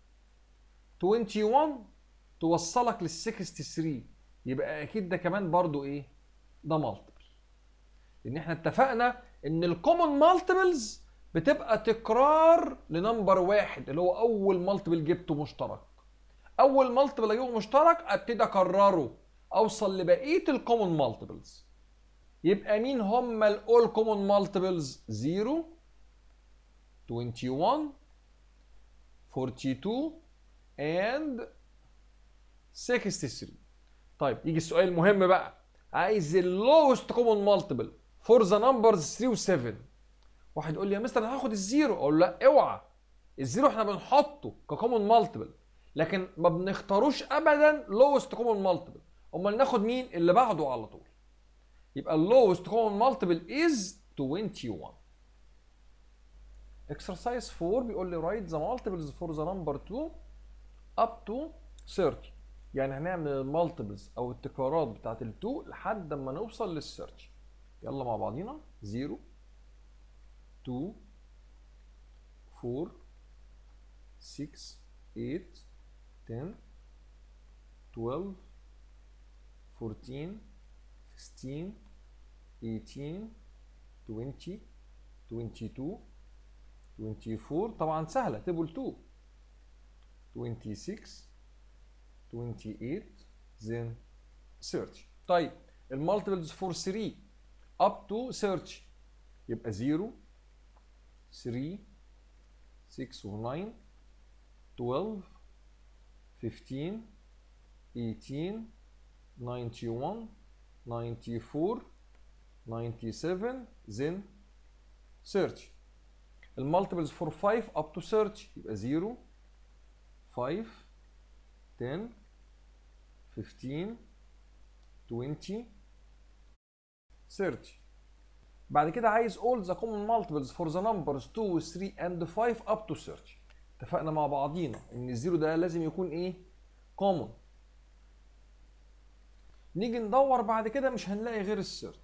21 توصلك لل 63 يبقى اكيد ده كمان برضو ايه ده مالتيبل لان احنا اتفقنا ان الكومن مالتيبلز بتبقى تكرار لنمبر واحد اللي هو اول مالتيبل جبته مشترك اول مالتيبل اجيبه مشترك ابتدي اكرره اوصل لبقيه الكومن مالتيبلز يبقى مين هم الاول كومن مالتيبلز 0 21 42 and 63 طيب يجي السؤال المهم بقى عايز اللوست كومن مالتيبل فور ذا نمبرز 3 و 7 واحد يقول لي يا مستر انا هاخد الزيرو اقول له لا اوعى الزيرو احنا بنحطه ككومن مالتيبل لكن ما بنختاروش ابدا لوست كومن مالتيبل امال ناخد مين اللي بعده على طول يبقى اللوست كومن مالتيبل از 21 exercise 4 بيقول لي write the multiples for the number 2 up to 30 يعني هنعمل المالتيبلز او التكرارات بتاعت ال 2 لحد ما نوصل لل 30 يلا مع بعضينا 0 2 4 6 8 10 12 14 16 18 20 22 24 طبعا سهلة تيبل 2 26 28 then 30 طيب المالتيبلز فور 3 up to 30 يبقى 0 3 6 و 9 12 15 18 91 94 97 then 30 المالتيبلز فور 5 up to 30 يبقى 0 5 10 15 20 30 بعد كده عايز all the common multiples for the numbers 2 3 and 5 up to 30 اتفقنا مع بعضينا ان الزيرو ده لازم يكون ايه common نيجي ندور بعد كده مش هنلاقي غير ال 30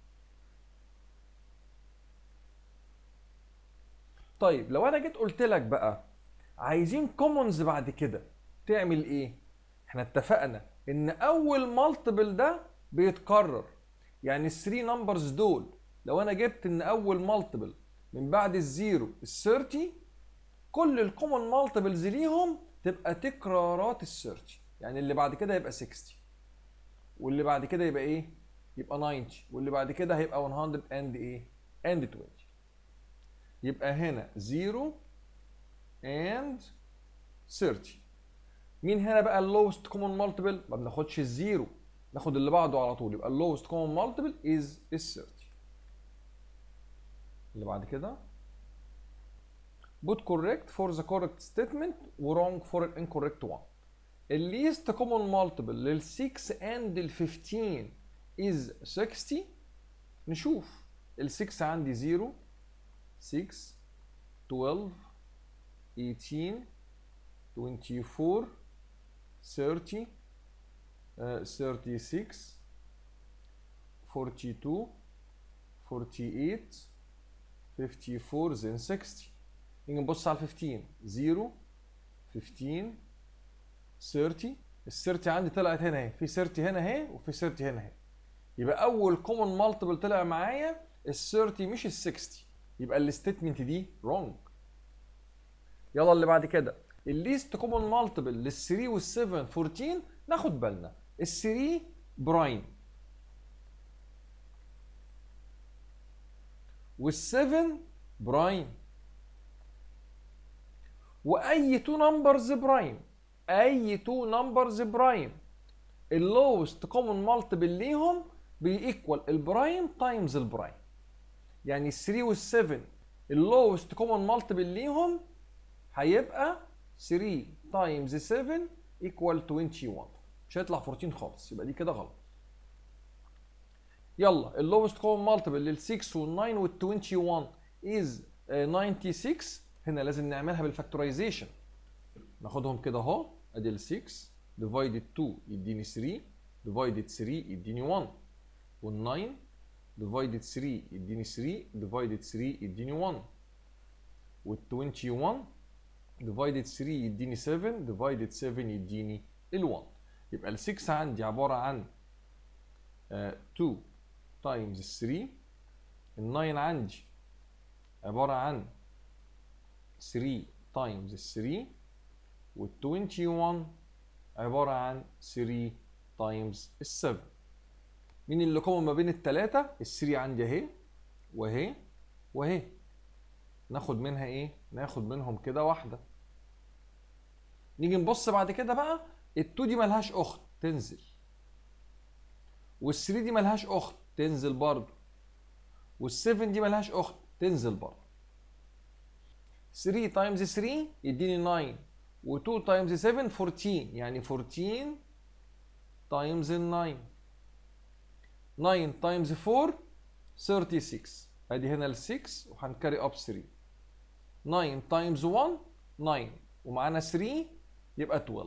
طيب لو انا جيت قلت لك بقى عايزين كومونز بعد كده تعمل ايه احنا اتفقنا ان اول مالتيبل ده بيتكرر يعني ال 3 نمبرز دول لو انا جبت ان اول مالتيبل من بعد الزيرو ال 30 كل الكومن مالتيبلز ليهم تبقى تكرارات ال 30 يعني اللي بعد كده يبقى 60 واللي بعد كده يبقى ايه يبقى 90 واللي بعد كده هيبقى 100 اند ايه اند 20 يبقى هنا 0 and 30 مين هنا بقى اللوست كومن مالتيبل ما بناخدش الزيرو ناخد اللي بعده على طول يبقى اللوست كومن مالتيبل از ال 30 اللي بعد كده put correct for the correct statement و wrong for the incorrect one ال least common multiple لل 6 and ال 15 is 60 نشوف ال 6 عندي 0 6 12 18 24 30 uh, 36 42 48 54 then 60 نيجي نبص على ال 15 0 15 30 ال 30 عندي طلعت هنا اهي في 30 هنا اهي وفي 30 هنا اهي يبقى اول كومن مالتيبل طلع معايا ال 30 مش ال 60 يبقى الستيتمنت دي رونج يلا اللي بعد كده الليست كومن مالتيبل لل 3 وال 7 14 ناخد بالنا ال 3 برايم وال 7 برايم واي تو نمبرز برايم اي تو نمبرز برايم اللوست كومن مالتيبل ليهم بيكوال البرايم تايمز البرايم يعني ال 3 وال 7 اللوست كومن مالتيبل ليهم هيبقى 3 تايمز 7 ايكوال 21 مش هيطلع 14 خالص يبقى دي كده غلط يلا اللوست كومن مالتيبل لل 6 وال 9 وال 21 از 96 هنا لازم نعملها بالفاكتورايزيشن ناخدهم كده اهو ادي ال 6 ديفايدد 2 يديني 3 ديفايدد 3 يديني 1 وال 9 ديفايدد 3 يديني 3 ديفايدد 3 يديني 1 وال 21 ديفايدد 3 يديني 7 ديفايدد 7 يديني ال 1 يبقى ال 6 عندي عباره عن آه 2 تايمز 3 ال 9 عندي عباره عن 3 تايمز 3 وال 21 عباره عن 3 تايمز 7 مين اللي كومن ما بين الثلاثه ال 3 عندي اهي واهي واهي ناخد منها ايه ناخد منهم كده واحده نيجي نبص بعد كده بقى ال2 دي ملهاش اخت تنزل وال3 دي ملهاش اخت تنزل برضه وال7 دي ملهاش اخت تنزل برضه 3 تايمز 3 يديني 9 و2 تايمز 7 14 يعني 14 تايمز 9 9 تايمز 4 36 ادي هنا ال 6 وهنكاري اب 3 9 تايمز 1 9 ومعانا 3 يبقى 12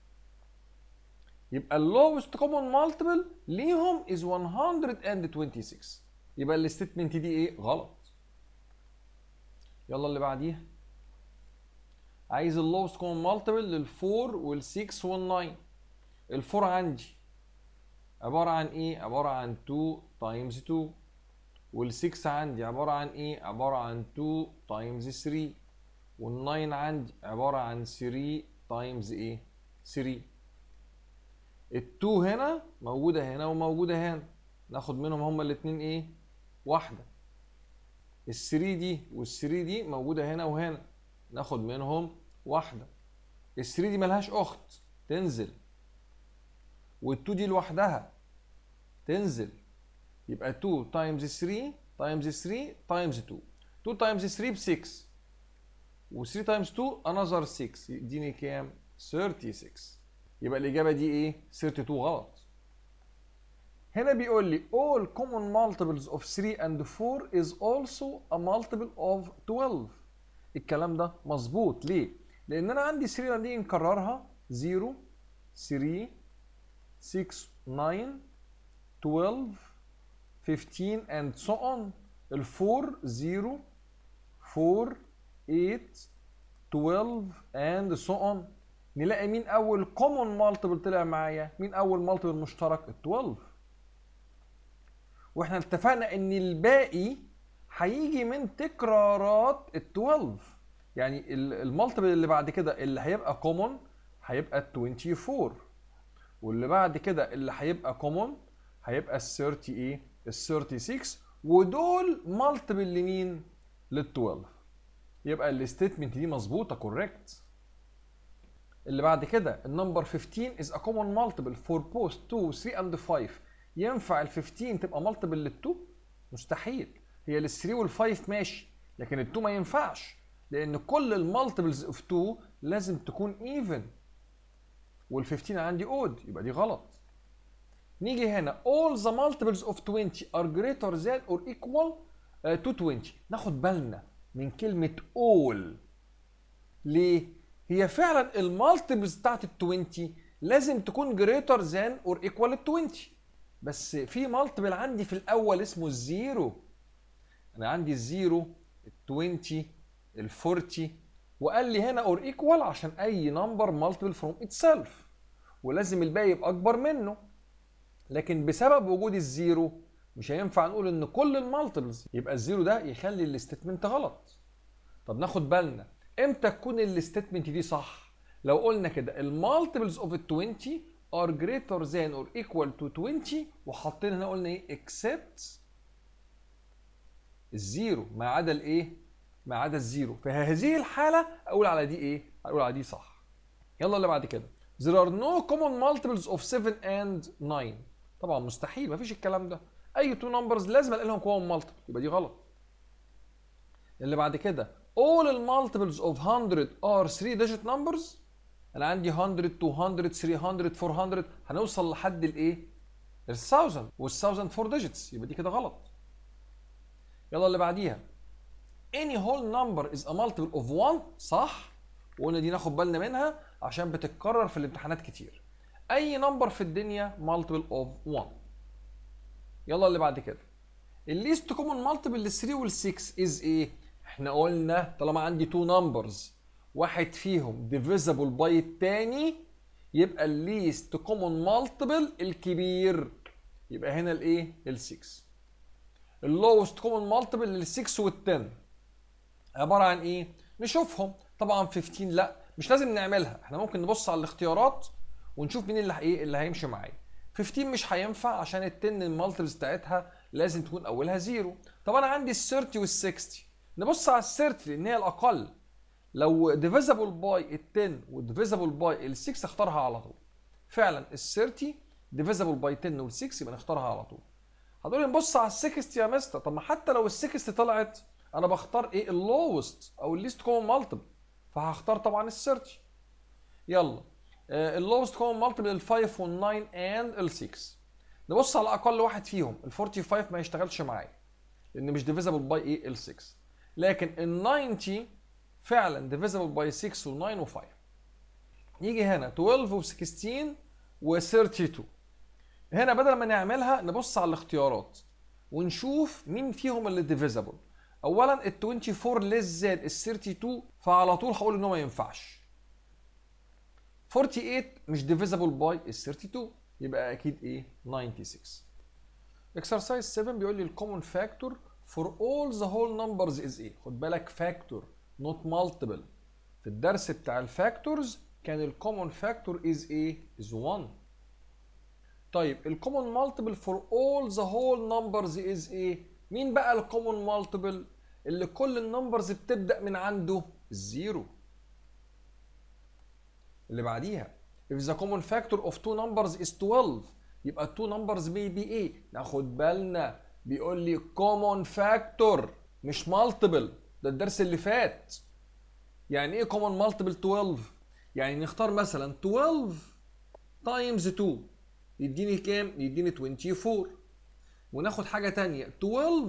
يبقى اللوست كومن مالتيبل ليهم از 126 يبقى الستيتمنت دي ايه غلط يلا اللي بعديها عايز اللوست كومن مالتيبل لل4 وال6 وال9 ال4 عندي عباره عن ايه عباره عن 2 تايمز 2 وال6 عندي عباره عن ايه عباره عن 2 تايمز 3 وال9 عندي عباره عن 3 تايمز ايه 3 ال2 هنا موجوده هنا وموجوده هنا ناخد منهم هما الاثنين ايه واحده ال3 دي وال3 دي موجوده هنا وهنا ناخد منهم واحده ال3 دي ملهاش اخت تنزل وال2 دي لوحدها تنزل يبقى 2 تايمز 3 تايمز 3 تايمز 2 2 تايمز 3 ب 6 و3 تايمز 2 انذر 6 يديني كام 36 يبقى الاجابه دي ايه 32 غلط هنا بيقول لي all common multiples of 3 and 4 is also a multiple of 12 الكلام ده مظبوط ليه لان انا عندي 3 لما نيجي نكررها 0 3 6 9 12 15 and so on ال 4 0 4 8 12 and so on نلاقي مين اول common multiple طلع معايا مين اول multiple مشترك ال 12 واحنا اتفقنا ان الباقي هيجي من تكرارات ال 12 يعني المالتيبل اللي بعد كده اللي هيبقى كومون هيبقى ال 24 واللي بعد كده اللي هيبقى كومون هيبقى ال 30 ايه ال 36 ودول مالتيبل لمين لل 12 يبقى الستيتمنت دي مظبوطه كوريكت اللي بعد كده النمبر 15 is a common multiple for both 2 3 and 5 ينفع ال 15 تبقى مالتيبل لل 2 مستحيل هي لل 3 وال 5 ماشي لكن ال 2 ما ينفعش لان كل المالتيبلز اوف 2 لازم تكون ايفن وال 15 عندي اود يبقى دي غلط نيجي هنا all the multiples of 20 are greater than or equal uh, to 20 ناخد بالنا من كلمة all ليه؟ هي فعلا المالتيبلز بتاعت ال 20 لازم تكون greater than or equal ل 20 بس في مالتيبل عندي في الاول اسمه الزيرو انا عندي الزيرو ال 20 ال 40 وقال لي هنا اور ايكوال عشان اي نمبر مالتيبل فروم اتسيلف ولازم الباقي يبقى اكبر منه لكن بسبب وجود الزيرو مش هينفع نقول ان كل المالتيبلز يبقى الزيرو ده يخلي الاستيتمنت غلط طب ناخد بالنا امتى تكون الاستيتمنت دي صح لو قلنا كده المالتيبلز اوف ال 20 are greater than or equal to 20 وحاطين هنا قلنا ايه except الزيرو ما عدا الايه ما عدا الزيرو في هذه الحاله اقول على دي ايه اقول على دي صح يلا اللي بعد كده there are no common multiples of 7 and 9 طبعا مستحيل مفيش الكلام ده اي تو نمبرز لازم الاقي لهم common multiple يبقى دي غلط اللي بعد كده all المالتيبلز of 100 are 3 digit numbers انا عندي 100 200 300 400 هنوصل لحد الايه ال 1000 وال 1000 4 digits يبقى دي كده غلط يلا اللي بعديها any whole number is a multiple of 1 صح وقلنا دي ناخد بالنا منها عشان بتتكرر في الامتحانات كتير اي نمبر في الدنيا multiple of 1 يلا اللي بعد كده الليست كومن مالتيبل لل 3 وال 6 از ايه احنا قلنا طالما عندي 2 نمبرز واحد فيهم ديفيزبل باي التاني يبقى الليست كومن مالتيبل الكبير يبقى هنا الايه ال 6 اللوست كومن مالتيبل لل 6 وال 10 عباره عن ايه نشوفهم طبعا 15 لا مش لازم نعملها احنا ممكن نبص على الاختيارات ونشوف مين اللي ايه اللي هيمشي معايا 15 مش هينفع عشان ال 10 المالتيبلز بتاعتها لازم تكون اولها زيرو طب انا عندي ال 30 وال 60 نبص على ال 30 لان هي الاقل لو ديفيزبل باي ال 10 وديفيزبل باي ال 6 اختارها على طول فعلا ال 30 ديفيزبل باي 10 وال 6 يبقى نختارها على طول هتقول لي نبص على ال 60 يا مستر طب ما حتى لو ال 60 طلعت انا بختار ايه اللوست او الليست كومن مالتيبل فهختار طبعا ال 30 يلا اللوست كومن مالتيبل ال 5 وال 9 اند ال 6 نبص على اقل واحد فيهم ال 45 ما يشتغلش معايا لان مش ديفيزبل باي ايه ال 6 لكن ال 90 فعلا ديفيزبل باي 6 و9 و5 يجي هنا 12 و16 و32 هنا بدل ما نعملها نبص على الاختيارات ونشوف مين فيهم اللي ديفيزبل اولا ال 24 ليس زاد ال 32 فعلى طول هقول ان هو ما ينفعش 48 مش ديفيزبل باي ال 32 يبقى اكيد ايه 96 exercise 7 بيقول لي الكومن فاكتور for all the whole numbers is ايه خد بالك فاكتور not multiple في الدرس بتاع الفاكتورز كان الكومن فاكتور is ايه is 1 طيب الكومن مالتيبل for all the whole numbers is ايه مين بقى الكومن مالتيبل اللي كل النمبرز بتبدا من عنده الزيرو اللي بعديها if the common factor of two numbers is 12 يبقى two numbers may be ايه ناخد بالنا بيقول لي common factor مش multiple ده الدرس اللي فات يعني ايه common multiple 12 يعني نختار مثلا 12 times 2 يديني كام يديني 24 وناخد حاجه تانية 12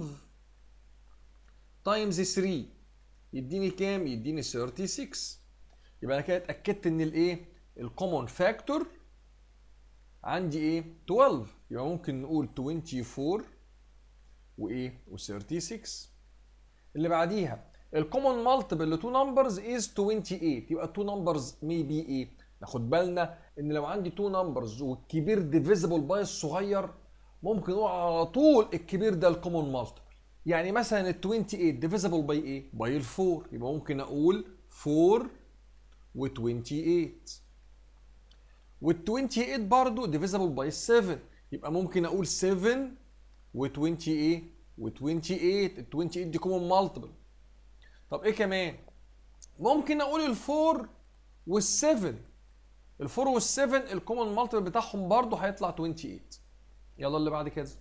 times 3 يديني كام يديني 36 يبقى انا كده اتاكدت ان الايه الكومون فاكتور عندي ايه 12 يبقى ممكن نقول 24 وايه و36 اللي بعديها الكومون مالتيبل لتو نمبرز از 28 يبقى تو نمبرز مي بي ايه ناخد بالنا ان لو عندي تو نمبرز والكبير ديفيزبل باي الصغير ممكن نقول على طول الكبير ده الكومون مالتيبل يعني مثلا ال 28 ديفيزبل باي ايه باي ال 4 يبقى ممكن اقول 4 و28 وال 28 برضه ديفيزبل باي 7 يبقى ممكن اقول 7 و28 و28 ال 28 دي كومون مالتيبل طب ايه كمان ممكن اقول ال 4 وال 7 ال 4 وال 7 الكومون مالتيبل بتاعهم برضه هيطلع 28 يلا اللي بعد كده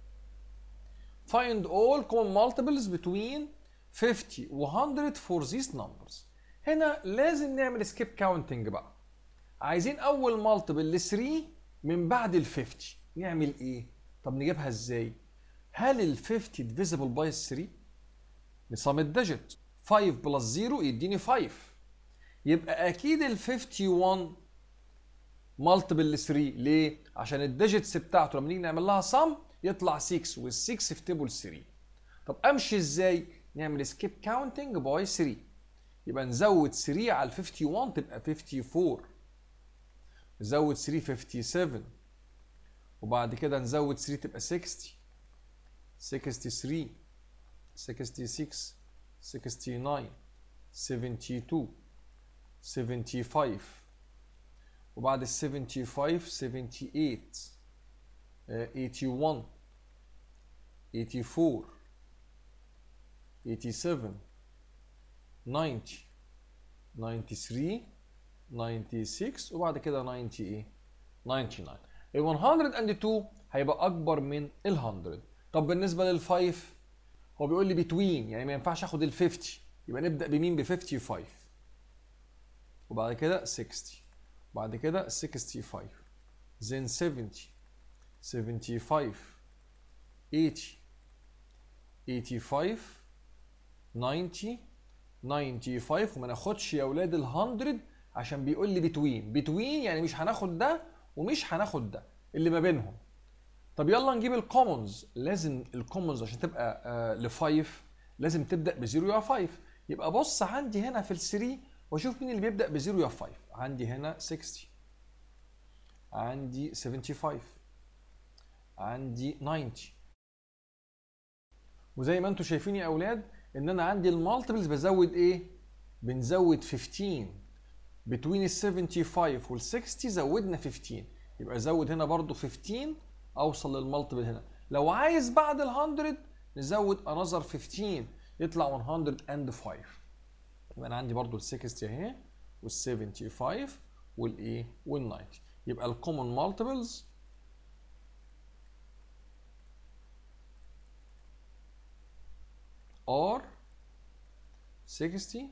find all common multiples between 50 و 100 for these numbers هنا لازم نعمل سكيب كاونتنج بقى عايزين اول مالتيبل ل 3 من بعد ال 50 نعمل ايه طب نجيبها ازاي هل ال 50 ديفيزبل باي 3 نصام الديجيت 5 بلس 0 يديني 5 يبقى اكيد ال 51 مالتيبل ل 3 ليه عشان الديجيتس بتاعته لما نيجي نعمل لها سم يطلع 6 وال 6 في تيبل 3 طب امشي ازاي نعمل سكيب كاونتنج باي 3 يبقى نزود 3 على ال 51 تبقى 54 نزود 3 57 وبعد كده نزود 3 تبقى 60 63 66 69 72 75 وبعد ال 75 78 81 84 87 90 93 96 وبعد كده 90 ايه 99 ال 102 هيبقى اكبر من ال 100 طب بالنسبه لل 5 هو بيقول لي بتوين يعني ما ينفعش اخد ال 50 يبقى نبدا بمين ب 55 وبعد كده 60 بعد كده 65 then 70 75 80 85 90 95 وما ناخدش يا اولاد ال 100 عشان بيقول لي بتوين بتوين يعني مش هناخد ده ومش هناخد ده اللي ما بينهم طب يلا نجيب الكومنز لازم الكومنز عشان تبقى آه ل 5 لازم تبدا ب 0 يا 5 يبقى بص عندي هنا في ال 3 واشوف مين اللي بيبدا ب 0 يا 5 عندي هنا 60 عندي 75 عندي 90 وزي ما انتم شايفين يا اولاد ان انا عندي المالتيبلز بزود ايه بنزود 15 بتوين ال 75 وال 60 زودنا 15 يبقى زود هنا برضو 15 اوصل للمالتيبل هنا لو عايز بعد ال 100 نزود انذر 15 يطلع 105 يبقى انا عندي برضو ال 60 اهي وال 75 والايه وال 90 يبقى الكومن مالتيبلز are 60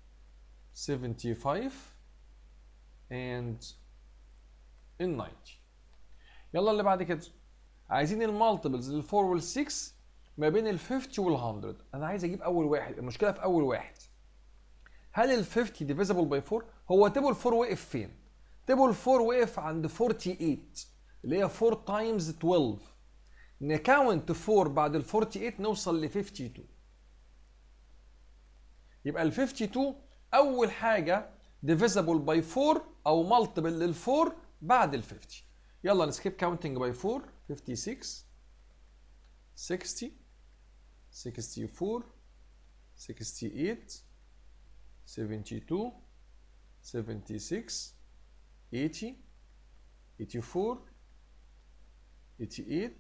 75 and ال 90 يلا اللي بعد كده عايزين المالتيبلز لل 4 وال 6 ما بين ال 50 وال 100 انا عايز اجيب اول واحد المشكله في اول واحد هل ال 50 ديفيزبل باي 4 هو تيبل 4 وقف فين تيبل 4 وقف عند 48 اللي هي 4 تايمز 12 نكاونت 4 بعد ال 48 نوصل ل 52 يبقى ال 52 اول حاجه ديفيزبل باي 4 او مالتيبل لل 4 بعد ال 50 يلا نسكيب كاونتنج باي 4 56 60 64 68 72 76 80 84 88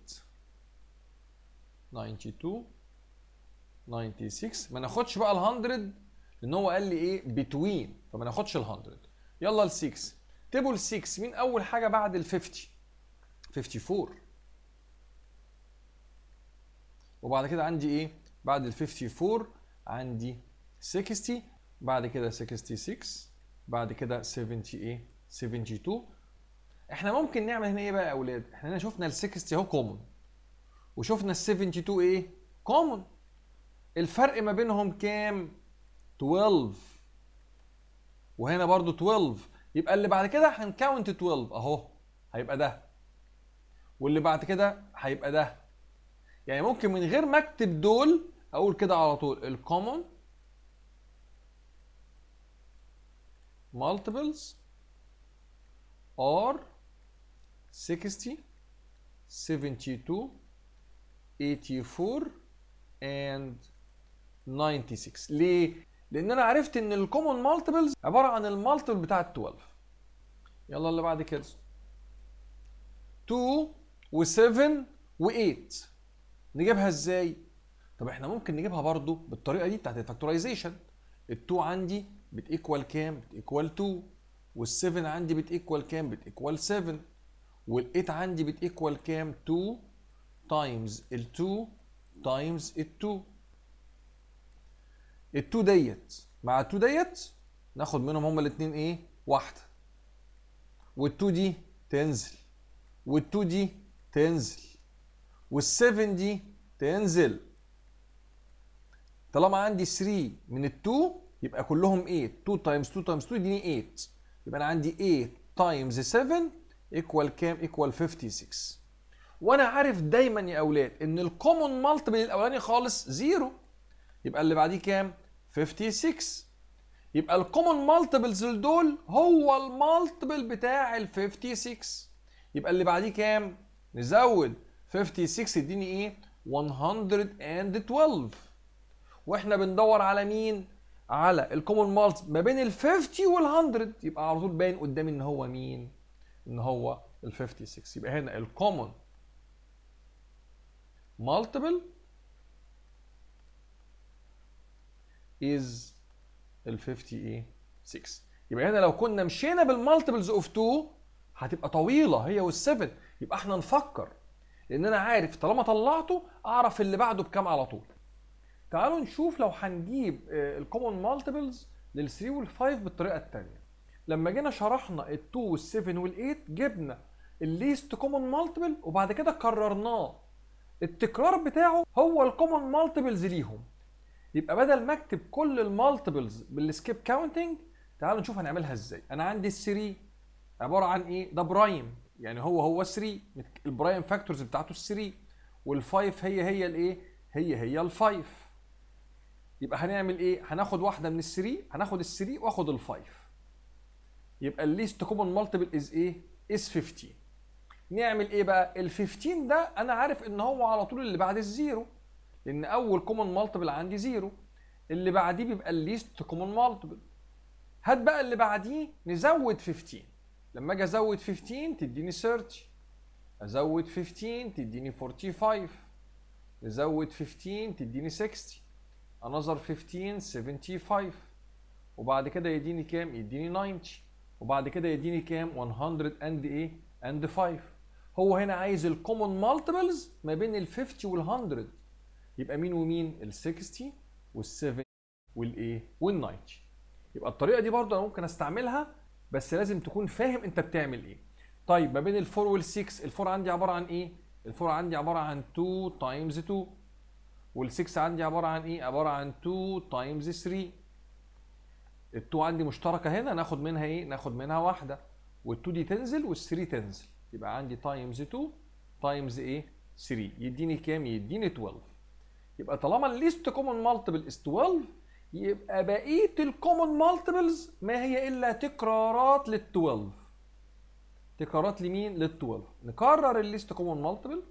92 96 ما ناخدش بقى ال 100 لان هو قال لي ايه بتوين فما ناخدش ال 100 يلا ال 6 تيبل 6 مين اول حاجه بعد ال 50 54 وبعد كده عندي ايه بعد ال 54 عندي 60 بعد كده 66 بعد كده 70 ايه 72 احنا ممكن نعمل هنا ايه بقى يا اولاد احنا هنا شفنا ال 60 اهو كومن وشفنا ال 72 ايه كومن الفرق ما بينهم كام 12 وهنا برضو 12 يبقى اللي بعد كده هنكاونت 12 اهو هيبقى ده واللي بعد كده هيبقى ده يعني ممكن من غير ما اكتب دول اقول كده على طول الكومن multiples are 60 72 84 and 96 ليه؟ لان انا عرفت ان الكومن مالتيبلز عباره عن المالتيبل بتاع ال 12 يلا اللي بعد كده 2 و7 و8 نجيبها ازاي؟ طب احنا ممكن نجيبها برضو بالطريقه دي بتاعت الفاكتورايزيشن ال2 عندي بتيكوال كام؟ بتيكوال 2 وال7 عندي بتيكوال كام؟ بتيكوال 7 وال8 عندي بتيكوال كام؟ 2 تايمز ال2 تايمز ال2 ال2 ديت مع ال2 ديت ناخد منهم هما الاثنين ايه؟ واحده وال2 دي تنزل وال2 دي تنزل وال7 دي تنزل طالما عندي 3 من ال2 يبقى كلهم 8 2 تايمز 2 تايمز 2 يديني 8 يبقى انا عندي 8 تايمز 7 ايكوال كام؟ ايكوال 56 وانا عارف دايما يا اولاد ان الكومون مالتيبل الاولاني خالص زيرو يبقى اللي بعديه كام؟ 56 يبقى الكومن مالتيبلز دول هو المالتيبل بتاع ال 56 يبقى اللي بعديه كام نزود 56 يديني ايه 112 واحنا بندور على مين على الكومن مالت ما بين ال 50 وال 100 يبقى على طول باين قدامي ان هو مين ان هو ال 56 يبقى هنا الكومن multiple is ال 56 يبقى هنا لو كنا مشينا بالمالتيبلز اوف 2 هتبقى طويله هي وال7 يبقى احنا نفكر لان انا عارف طالما طلعته اعرف اللي بعده بكام على طول تعالوا نشوف لو هنجيب الكومن مالتيبلز لل3 وال5 بالطريقه الثانيه لما جينا شرحنا ال2 وال7 وال8 جبنا الليست كومن مالتيبل وبعد كده كررناه التكرار بتاعه هو الكومن مالتيبلز ليهم يبقى بدل ما اكتب كل المالتيبلز بالسكيب كاونتنج تعالوا نشوف هنعملها ازاي انا عندي ال3 عباره عن ايه ده برايم يعني هو هو 3 البرايم فاكتورز بتاعته ال3 وال5 هي هي الايه هي هي ال5 يبقى هنعمل ايه هناخد واحده من ال3 هناخد ال3 واخد ال5 يبقى الليست كومن مالتيبل از ايه از 15 نعمل ايه بقى ال 15 ده انا عارف ان هو على طول اللي بعد الزيرو لان اول كومن مالتيبل عندي زيرو اللي بعديه بيبقى الليست كومن مالتيبل هات بقى اللي بعديه نزود 15 لما اجي ازود 15 تديني 30 ازود 15 تديني 45 نزود 15 تديني 60 انظر 15 75 وبعد كده يديني كام يديني 90 وبعد كده يديني كام 100 اند ايه اند 5 هو هنا عايز الكومن مالتيبلز ما بين ال 50 وال 100 يبقى مين ومين ال 60 وال 70 والايه وال 90 يبقى الطريقه دي برضه انا ممكن استعملها بس لازم تكون فاهم انت بتعمل ايه طيب ما بين ال 4 وال 6 ال 4 عندي عباره عن ايه ال 4 عندي عباره عن 2 تايمز 2 وال 6 عندي عباره عن ايه عباره عن 2 تايمز 3 ال 2 عندي مشتركه هنا ناخد منها ايه ناخد منها واحده وال 2 دي تنزل وال 3 تنزل يبقى عندي تايمز 2 تايمز ايه 3 يديني كام يديني 12 يبقى طالما الليست كومن مالتيبل از 12 يبقى بقيه الكومن مالتيبلز ما هي الا تكرارات لل 12 تكرارات لمين لل 12 نكرر الليست كومن مالتيبل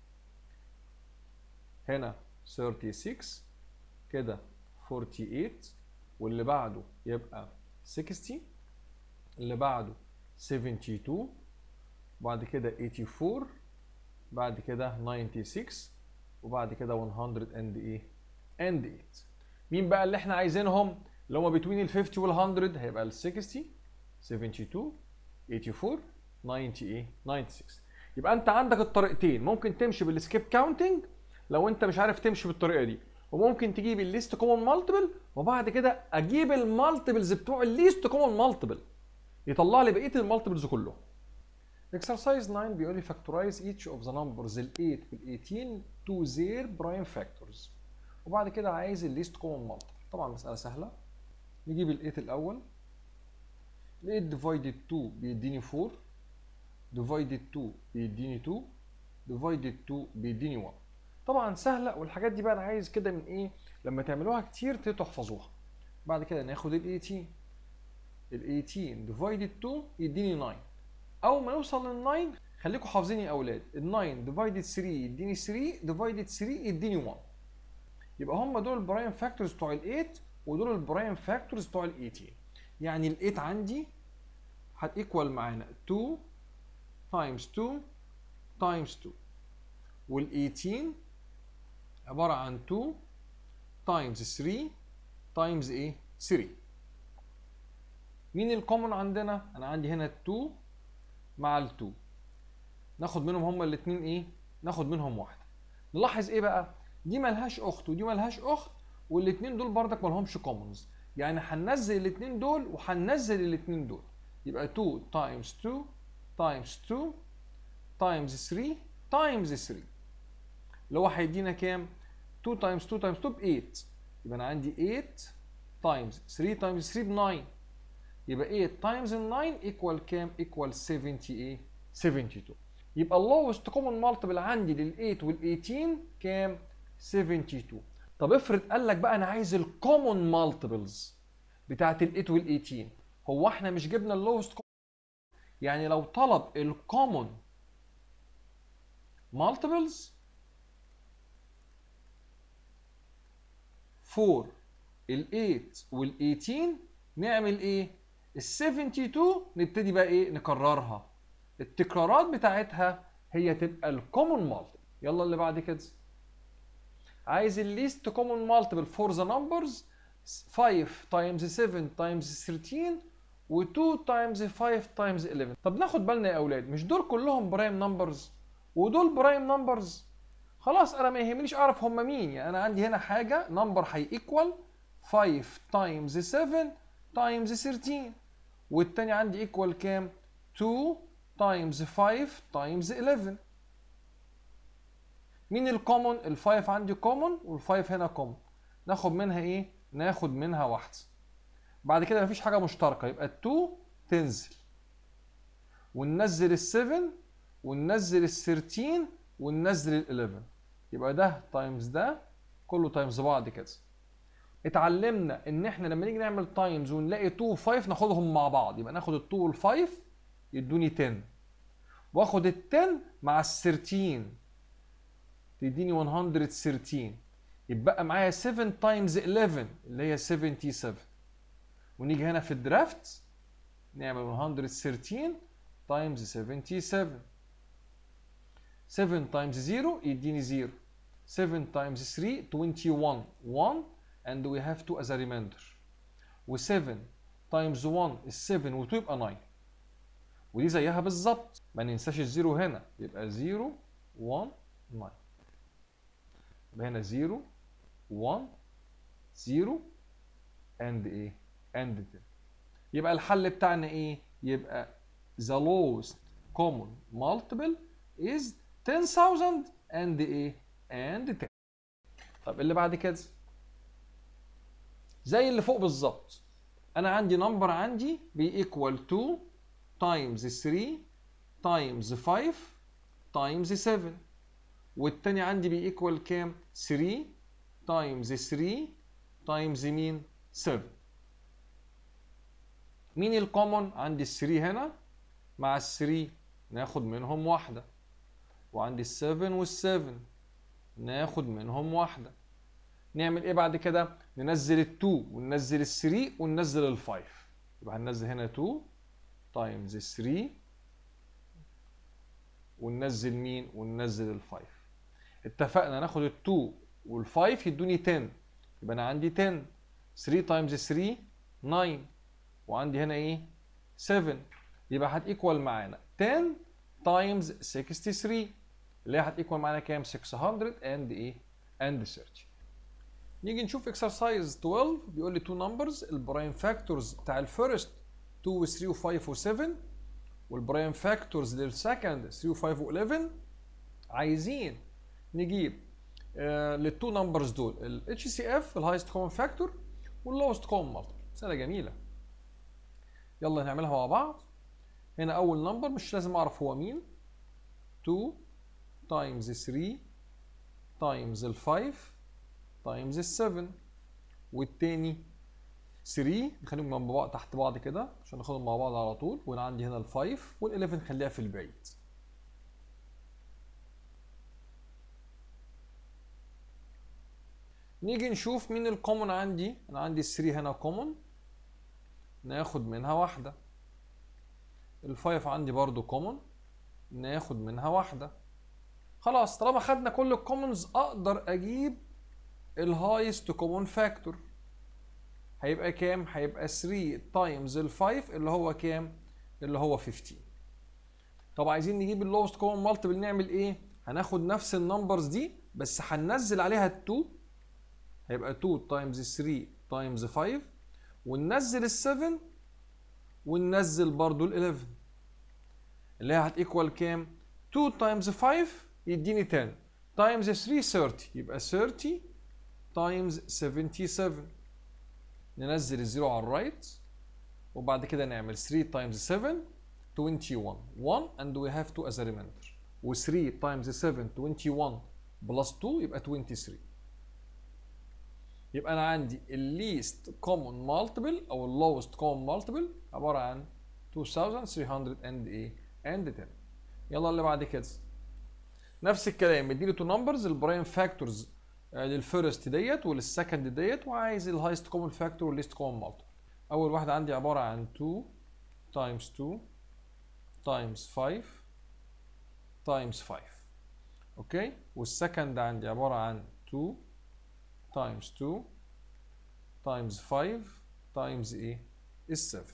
هنا 36 كده 48 واللي بعده يبقى 60 اللي بعده 72 وبعد كده 84 بعد كده 96 وبعد كده 100 اند ايه اند 8 مين بقى اللي احنا عايزينهم اللي هم بين ال 50 وال 100 هيبقى ال 60 72 84 90 ايه 96 يبقى انت عندك الطريقتين ممكن تمشي بالسكيب كاونتنج لو انت مش عارف تمشي بالطريقه دي وممكن تجيب الليست كومن مالتيبل وبعد كده اجيب المالتيبلز بتوع الليست كومن مالتيبل يطلع لي بقيه المالتيبلز كلهم Exercise 9 بيقول لي factorize each of the numbers ال 8 وال 18 to their prime factors وبعد كده عايز الليست كومن مالتيبل طبعا مسألة سهلة نجيب ال 8 الأول ال 8 divided 2 بيديني 4 divided 2 بيديني 2 divided 2 بيديني 1 طبعا سهلة والحاجات دي بقى أنا عايز كده من إيه لما تعملوها كتير تحفظوها بعد كده ناخد ال 18 ال 18 divided 2 يديني 9 اول ما نوصل لل 9 خليكم حافظين يا اولاد ال 9 ديفايدد 3 يديني 3 ديفايدد 3 يديني 1 يبقى هم دول البرايم فاكتورز بتوع ال 8 ودول البرايم فاكتورز بتوع ال 18 يعني ال 8 عندي هتيكوال معانا 2 تايمز 2 تايمز 2 وال 18 عباره عن 2 تايمز 3 تايمز ايه 3 مين الكومن عندنا انا عندي هنا 2 مع ال 2 ناخد منهم هما الاثنين ايه ناخد منهم واحده نلاحظ ايه بقى دي ملهاش اخت ودي ملهاش اخت والاثنين دول بردك ملهمش كومنز يعني هننزل الاثنين دول وهننزل الاثنين دول يبقى 2 تايمز 2 تايمز 2 تايمز 3 تايمز 3 اللي هو هيدينا كام 2 تايمز 2 تايمز 2 ب 8 يبقى انا عندي 8 تايمز 3 تايمز 3 ب 9 يبقى 8 تايمز ال 9 ايكوال كام؟ ايكوال 70 ايه؟ 72 يبقى اللوست كومن مالتيبل عندي لل 8 وال 18 كام؟ 72 طب افرض قال لك بقى انا عايز الكومن مالتيبلز بتاعت ال 8 وال 18 هو احنا مش جبنا اللوست يعني لو طلب الكومون multiples for ال 8 وال 18 نعمل ايه؟ ال 72 نبتدي بقى ايه؟ نكررها التكرارات بتاعتها هي تبقى الكومون مالتيبل يلا اللي بعد كده عايز الليست كومون مالتيبل فور ذا نمبرز 5 تايمز 7 تايمز 13 و2 تايمز 5 تايمز 11 طب ناخد بالنا يا اولاد مش دول كلهم برايم نمبرز ودول برايم نمبرز خلاص انا ما يهمنيش اعرف هم مين يعني انا عندي هنا حاجه نمبر هي ايكوال 5 تايمز 7 تايمز 13 والتاني عندي ايكوال كام 2 تايمز 5 تايمز 11 مين الكومون ال5 عندي كومون وال5 هنا كومون ناخد منها ايه ناخد منها واحده بعد كده مفيش حاجه مشتركه يبقى ال2 تنزل وننزل ال7 وننزل ال13 وننزل ال11 يبقى ده تايمز ده كله تايمز بعض كده اتعلمنا ان احنا لما نيجي نعمل تايمز ونلاقي 2 و5 ناخدهم مع بعض يبقى ناخد ال2 وال5 يدوني 10 واخد ال 10 مع ال 13 تديني 113 يبقى معايا 7 تايمز 11 اللي هي 77 ونيجي هنا في الدرافت نعمل 113 تايمز 77 7 تايمز 0 يديني 0 7 تايمز 3 21 1 and we have 2 as a remainder و7 تايمز 1 is 7 و2 يبقى 9 ودي زيها بالظبط ما ننساش الزيرو هنا يبقى 0 1 9 يبقى هنا 0 1 0 and ايه and 10 يبقى الحل بتاعنا ايه يبقى the lowest common multiple is 10000 and ايه and 10 طب اللي بعد كده زي اللي فوق بالظبط انا عندي نمبر عندي بيكوال 2 تايمز 3 تايمز 5 تايمز 7 والتاني عندي بيكوال كام 3 تايمز 3 تايمز مين 7 مين الكومون عندي ال 3 هنا مع ال 3 ناخد منهم واحده وعندي ال 7 وال 7 ناخد منهم واحده نعمل ايه بعد كده ننزل ال 2 وننزل ال 3 وننزل ال 5 يبقى هننزل هنا 2 تايمز 3 وننزل مين وننزل ال 5 اتفقنا ناخد ال 2 وال 5 يدوني 10 يبقى انا عندي 10 3 تايمز 3 9 وعندي هنا ايه 7 يبقى هتيكوال معانا 10 تايمز 63 اللي هي هتيكوال معانا كام 600 اند ايه اند 30 نيجي نشوف اكسرسايز 12 بيقول لي تو نمبرز البرايم فاكتورز بتاع الفيرست 2 و 3 و 5 و 7 والبرايم فاكتورز للسكند 3 و 5 و 11 عايزين نجيب آه للتو نمبرز دول ال HCF الهايست كومن فاكتور واللوست كومن مالتيبل مسألة جميلة يلا نعملها مع بعض هنا أول نمبر مش لازم أعرف هو مين 2 تايمز 3 تايمز ال 5 تايمز ال 7 والتاني 3 نخليهم جنب بعض تحت بعض كده عشان ناخدهم مع بعض على طول وانا عندي هنا ال 5 وال 11 خليها في البعيد نيجي نشوف مين الكومون عندي انا عندي ال 3 هنا كومون ناخد منها واحده ال 5 عندي برضو كومون ناخد منها واحده خلاص طالما خدنا كل الكومونز اقدر اجيب الهايست كومون فاكتور هيبقى كام؟ هيبقى 3 تايمز ال 5 اللي هو كام؟ اللي هو 15 طب عايزين نجيب اللوست كومون مالتيبل نعمل ايه؟ هناخد نفس النمبرز دي بس هننزل عليها ال 2 هيبقى 2 تايمز 3 تايمز 5 وننزل ال 7 وننزل برضو ال 11 اللي هي هتيكوال كام؟ 2 تايمز 5 يديني 10 تايمز 3 30 يبقى 30 تايمز 77 ننزل الزيرو على الرايت وبعد كده نعمل 3 تايمز 7 21 1 and we have 2 as a remainder و 3 تايمز 7 21 بلس 2 يبقى 23 يبقى انا عندي الليست كومون مالتيبل او اللوست كومون مالتيبل عباره عن 2300 and ايه and 10 يلا اللي بعد كده نفس الكلام مديلي تو نمبرز البرايم فاكتورز للفيرست ديت وللسكند ديت وعايز الهايست كومون فاكتور والليست كومون مالتيبل اول واحده عندي عباره عن 2 times 2 times 5 times 5 اوكي والسكند عندي عباره عن 2 times 2 times 5 times ايه ال 7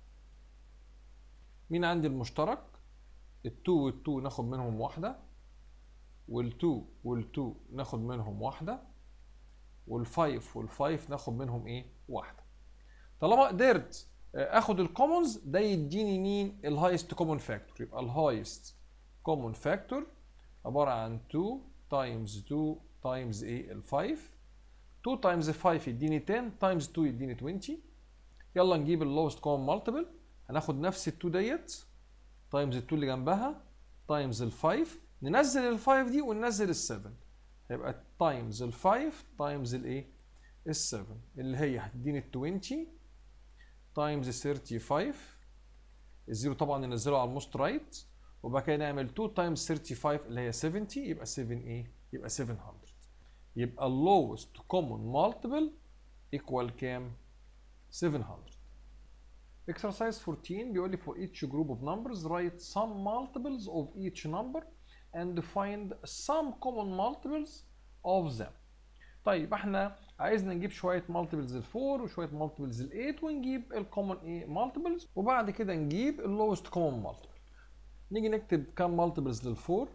مين عندي المشترك ال 2 وال 2 ناخد منهم واحده وال 2 وال 2 ناخد منهم واحده وال 5 وال 5 ناخد منهم ايه واحده طالما قدرت اخد الكومونز ده يديني مين الهايست كومون فاكتور يبقى الهايست كومون فاكتور عباره عن 2 تايمز 2 تايمز ايه ال 5 2 تايمز 5 يديني 10 تايمز 2 يديني 20 يلا نجيب اللوست كومون مالتيبل هناخد نفس ال 2 ديت تايمز ال 2 اللي جنبها تايمز ال 5 ننزل ال 5 دي وننزل ال 7 هيبقى تايمز ال 5 تايمز الايه ال 7 اللي هي هتديني ال 20 تايمز 35 الزيرو طبعا ننزله على الموست رايت وبعد كده نعمل 2 تايمز 35 اللي هي 70 يبقى 7 ايه؟ يبقى 700 يبقى اللوست كومون مالتيبل ايكوال كام؟ 700 Exercise 14 بيقول لي for each group of numbers write some multiples of each number and find some common multiples of them. طيب احنا عايزنا نجيب شويه مالتيبلز ال 4 وشويه مالتيبلز ال 8 ونجيب الكومن ايه مالتيبلز وبعد كده نجيب اللوست كومن مالتيبل نيجي نكتب كام مالتيبلز لل 4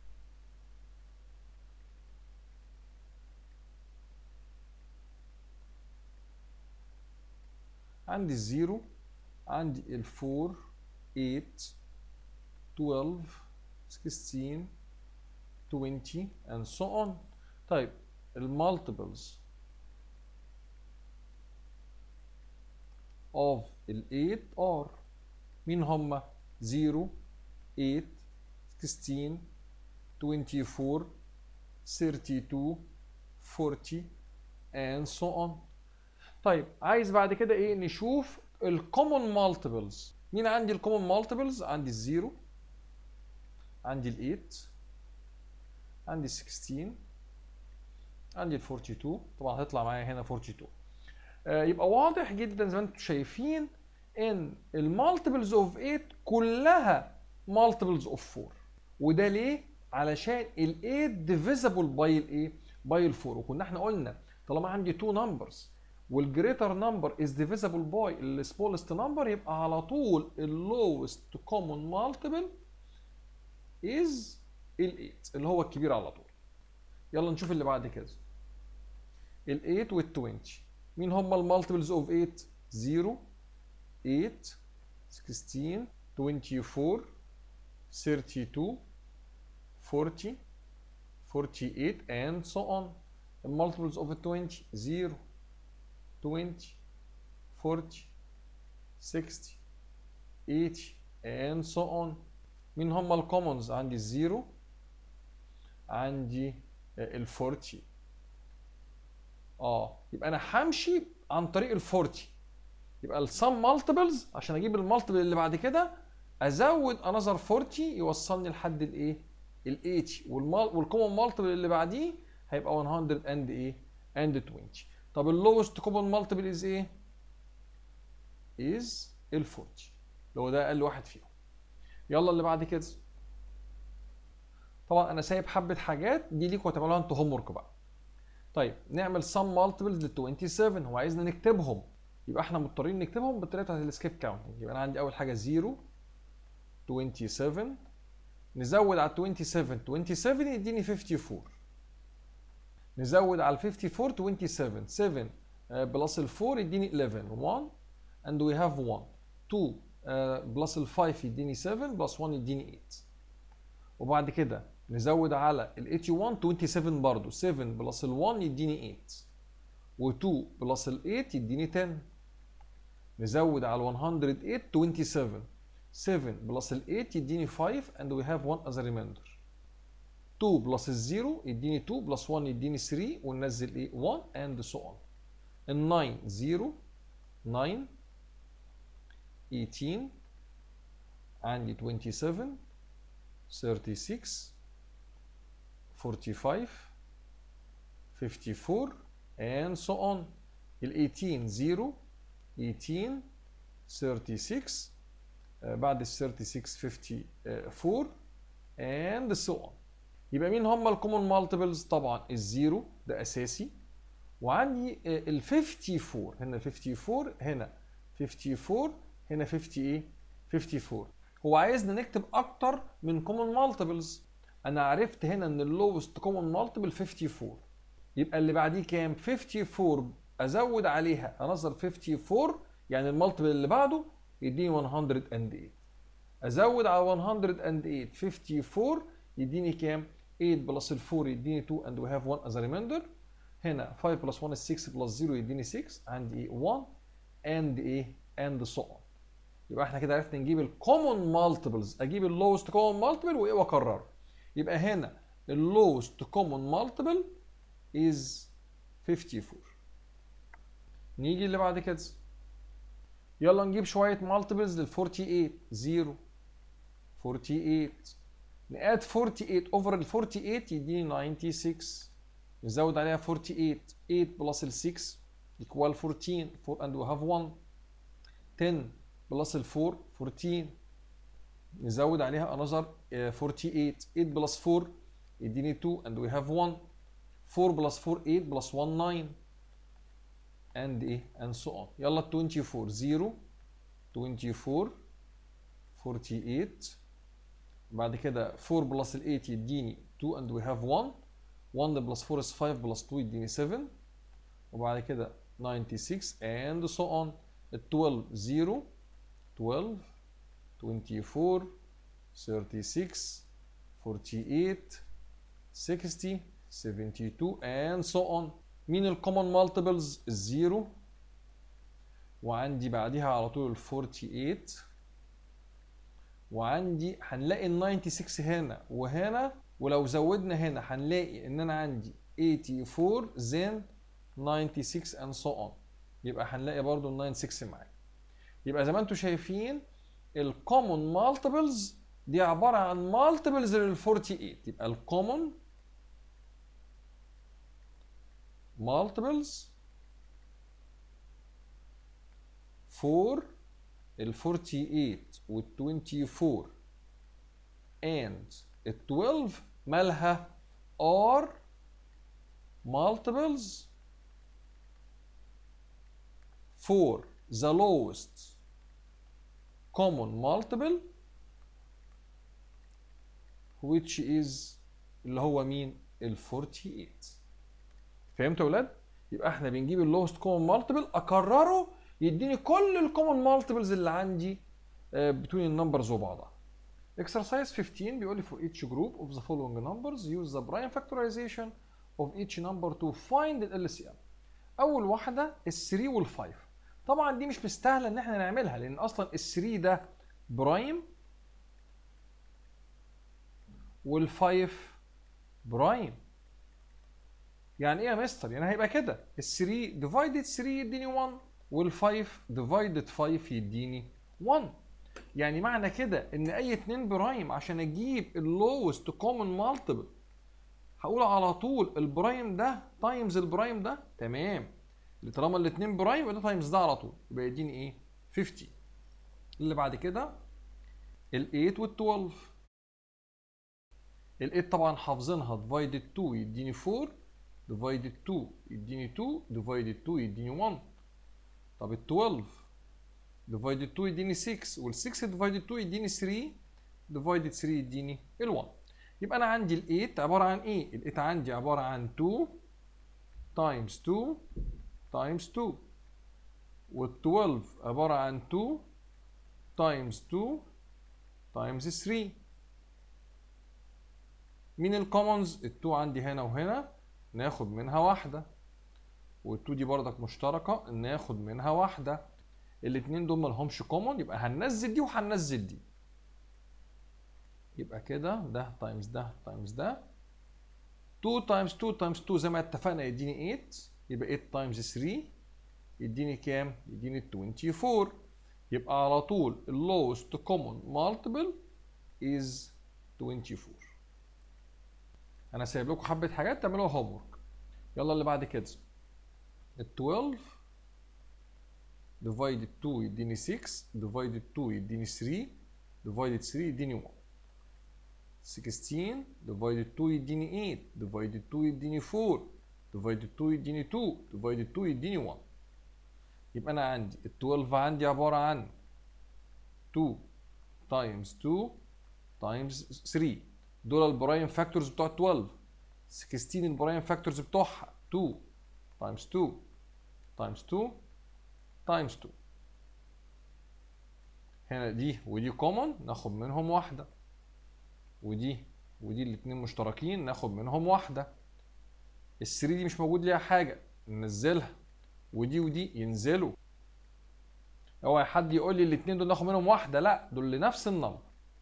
عندي الزيرو عندي ال 4 8 12 16 20 and so on طيب المالتيبلز of ال 8 are مين هما 0 8 16 24 32 40 and so on طيب عايز بعد كده ايه نشوف الكومن مالتيبلز مين عندي الكومن مالتيبلز عندي الزيرو عندي ال 8 عندي ال 16 عندي ال 42 طبعا هتطلع معايا هنا 42 آه يبقى واضح جدا زي ما انتم شايفين ان المالتيبلز اوف 8 كلها مالتيبلز اوف 4 وده ليه؟ علشان ال 8 ديفيزبل باي الايه؟ باي ال 4 وكنا احنا قلنا طالما عندي 2 نمبرز والجريتر نمبر از ديفيزبل باي السمولست نمبر يبقى على طول اللوست كومون مالتيبل از ال 8 اللي هو الكبير على طول يلا نشوف اللي بعد كده ال 8 وال 20 مين هم المالتيبلز اوف 8 0 8 16 24 32 40 48 and so on المالتيبلز اوف 20 0 20 40 60 80 and so on مين هم الكومنز عندي الزيرو عندي ال 40 اه يبقى انا همشي عن طريق ال 40 يبقى السم مالتيبلز عشان اجيب المالتيبل اللي بعد كده ازود انذر 40 يوصلني لحد الايه ال 80 والكومن مالتيبل اللي بعديه هيبقى 100 اند ايه اند 20 طب اللوست كومن مالتيبل از ايه از ال 40 اللي هو ده اقل واحد فيهم يلا اللي بعد كده طبعا انا سايب حبه حاجات دي ليكوا هتعملوها انتوا هوم ورك بقى طيب نعمل سم مالتيبلز لل 27 هو عايزنا نكتبهم يبقى احنا مضطرين نكتبهم بالطريقه بتاعت السكيب كاونتنج يبقى انا عندي اول حاجه 0 27 نزود على 27 27 يديني 54 نزود على 54 27 7 بلس ال 4 يديني 11 1 and we have 1 2 بلس ال 5 يديني 7 بلس 1 يديني 8 وبعد كده نزود على ال 81 27 برضو 7 بلس ال 1 يديني 8 و2 بلس ال 8 يديني 10 نزود على ال 108 27 7 بلس ال 8 يديني 5 and we have 1 as a remainder 2 بلس ال 0 يديني 2 بلس 1 يديني 3 وننزل ايه 1 and so on ال 9 0 9 18 عندي 27 36 45 54 and so on ال 18 0 18 36 آه، بعد ال 36 54 and so on يبقى مين هم الكومن مالتيبلز طبعا الزيرو ده اساسي وعندي ال 54 هنا 54 هنا 54 هنا 50 ايه 54 هو عايزنا نكتب اكتر من كومن مالتيبلز انا عرفت هنا ان اللوست كومن مالتيبل 54 يبقى اللي بعديه كام 54 ازود عليها انظر 54 يعني المالتيبل اللي بعده يديني 108 ازود على 108 54 يديني كام 8 بلس ال 4 يديني 2 and we have 1 as a remainder هنا 5 بلس 1 is 6 بلس 0 يديني 6 عندي ايه 1 and ايه and so on يبقى احنا كده عرفنا نجيب الكومن مالتيبلز اجيب اللوست كومن مالتيبل وايه واكرره يبقى هنا اللوست كومن مالتيبل is 54 نيجي اللي بعد كده يلا نجيب شويه مالتيبلز لل 48 0 48 نقاد 48 اوفر ال 48 يديني 96 نزود عليها 48 8 بلس ال 6 equal 14 4 and we have 1 10 بلس ال 4 14 نزود عليها another 48 8 بلس 4 يديني 2 and we have 1 4 بلس 4 8 بلس 1 9 and ايه and so on يلا 24 0 24 48 بعد كده 4 بلس ال 8 يديني 2 and we have 1 1 بلس 4 is 5 بلس 2 يديني 7 وبعد كده 96 and so on ال 12 0 12 24 36 48 60 72 and so on مين الكومن مالتيبلز الزيرو وعندي بعديها على طول ال 48 وعندي هنلاقي ال 96 هنا وهنا ولو زودنا هنا هنلاقي ان انا عندي 84 then 96 and so on يبقى هنلاقي برضو ال 96 معايا يبقى زي ما انتم شايفين الكومن مالتيبلز دي عباره عن مالتيبلز لل 48 يبقى الكومن multiples for ال 48 وال 24 and ال 12 مالها are multiples for the lowest common multiple which is اللي هو مين ال 48 فهمتوا يا ولاد؟ يبقى احنا بنجيب اللوست كومن مالتيبل اكرره يديني كل الكومن مالتيبلز اللي عندي بتوين النمبرز وبعضها. Exercise 15 بيقول لي for each group of the following numbers use the prime factorization of each number to find ال LCM. أول واحدة ال 3 وال 5. طبعا دي مش مستاهلة إن احنا نعملها لأن أصلا ال 3 ده برايم وال 5 برايم. يعني ايه يا مستر؟ يعني هيبقى كده ال 3 ديفايدد 3 يديني 1 وال 5 ديفايدد 5 يديني 1 يعني معنى كده ان اي اتنين برايم عشان اجيب اللوست كومن مالتيبل هقول على طول البرايم ده تايمز البرايم ده تمام اللي طالما الاتنين برايم يبقى ده تايمز ده على طول يبقى يديني ايه 50 اللي بعد كده ال 8 وال 12 ال 8 طبعا حافظينها ديفايدد 2 يديني 4 divided 2 يديني 2 divided 2 يديني 1 طب ال 12 divided 2 يديني 6 وال 6 divided 2 يديني 3 divided 3 يديني ال 1 يبقى انا عندي ال 8 عباره عن ايه؟ ال 8 عندي عباره عن 2 times 2 times 2 وال 12 عباره عن 2 times 2 times 3 مين الكومنز؟ ال 2 عندي هنا وهنا ناخد منها واحدة وال2 دي بردك مشتركة ناخد منها واحدة الاتنين دول ملهمش كومون يبقى هننزل دي وهننزل دي يبقى كده ده تايمز ده تايمز ده 2 تايمز 2 تايمز 2 زي ما اتفقنا يديني 8 يبقى 8 تايمز 3 يديني كام يديني 24 يبقى على طول ال lowest common multiple is 24 انا سايب لكم حبه حاجات تعملوها هوم ورك يلا اللي بعد كده ال 12 divided 2 يديني 6 divided 2 يديني 3 divided 3 يديني 1 16 divided 2 يديني 8 divided 2 يديني 4 divided 2 يديني 2 divided 2 يديني 1 يبقى انا عندي ال 12 عندي عباره عن 2 times 2 times 3 دول البرايم فاكتورز بتوع 12 16 البرايم فاكتورز بتوعها 2 times 2 times 2 times 2 هنا دي ودي كومن ناخد منهم واحدة ودي ودي الاتنين مشتركين ناخد منهم واحدة ال 3 دي مش موجود ليها حاجة ننزلها ودي ودي ينزلوا اوعى حد يقول لي الاتنين دول ناخد منهم واحدة لا دول لنفس النمبر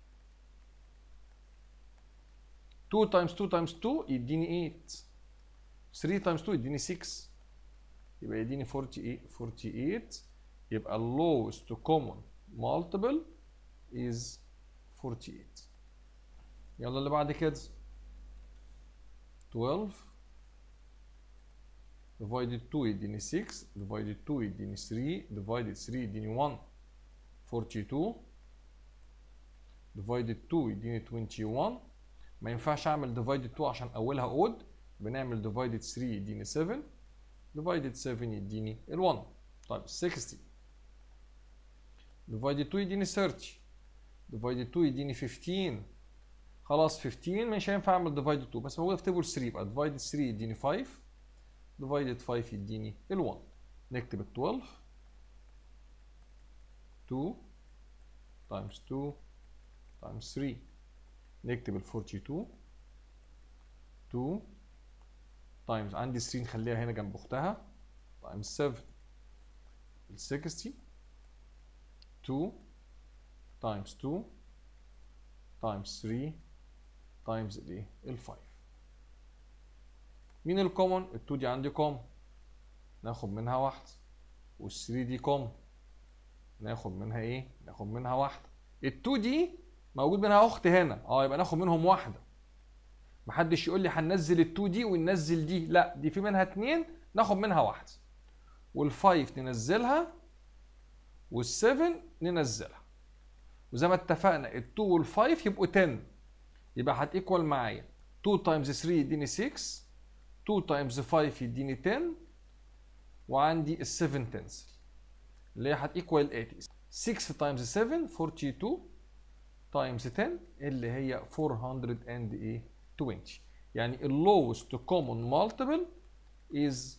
2 times 2 times 2 يديني 8 3 times 2 يديني 6 يبقى يديني 48 48 يبقى ال lowest common multiple is 48 يلا اللي بعد كده 12 divided 2 يديني 6 divided 2 يديني 3 divided 3 يديني 1 42 divided 2 يديني 21 ما ينفعش اعمل divided 2 عشان اولها odd بنعمل divided 3 يديني 7 divided 7 يديني ال 1 طيب 60 divided 2 يديني 30 divided 2 يديني 15 خلاص 15 مش هينفع اعمل divided 2 بس موجوده في تيبل 3 يبقى divided 3 يديني 5 divided 5 يديني ال 1 نكتب ال 12 2 times 2 times 3 نكتب ال 42 2 تايمز عندي 3 نخليها هنا جنب اختها تايمز 7 ال 60 2 تايمز 2 تايمز 3 تايمز الايه ال 5 مين الكومن ال 2 دي عندي كومن ناخد منها واحده وال 3 دي كومن ناخد منها ايه ناخد منها واحده ال 2 دي موجود منها اخت هنا اه يبقى ناخد منهم واحده محدش يقول لي هننزل ال 2 دي وننزل دي لا دي في منها اتنين ناخد منها واحده وال5 ننزلها وال7 ننزلها وزي ما اتفقنا ال2 وال5 يبقوا 10 يبقى هتيكوال معايا 2 تايمز 3 يديني 6 2 تايمز 5 يديني 10 وعندي ال7 تنزل اللي هي هتيكوال 80 6 تايمز 7 42 تايمز 10 اللي هي 420 يعني ال lowest common multiple is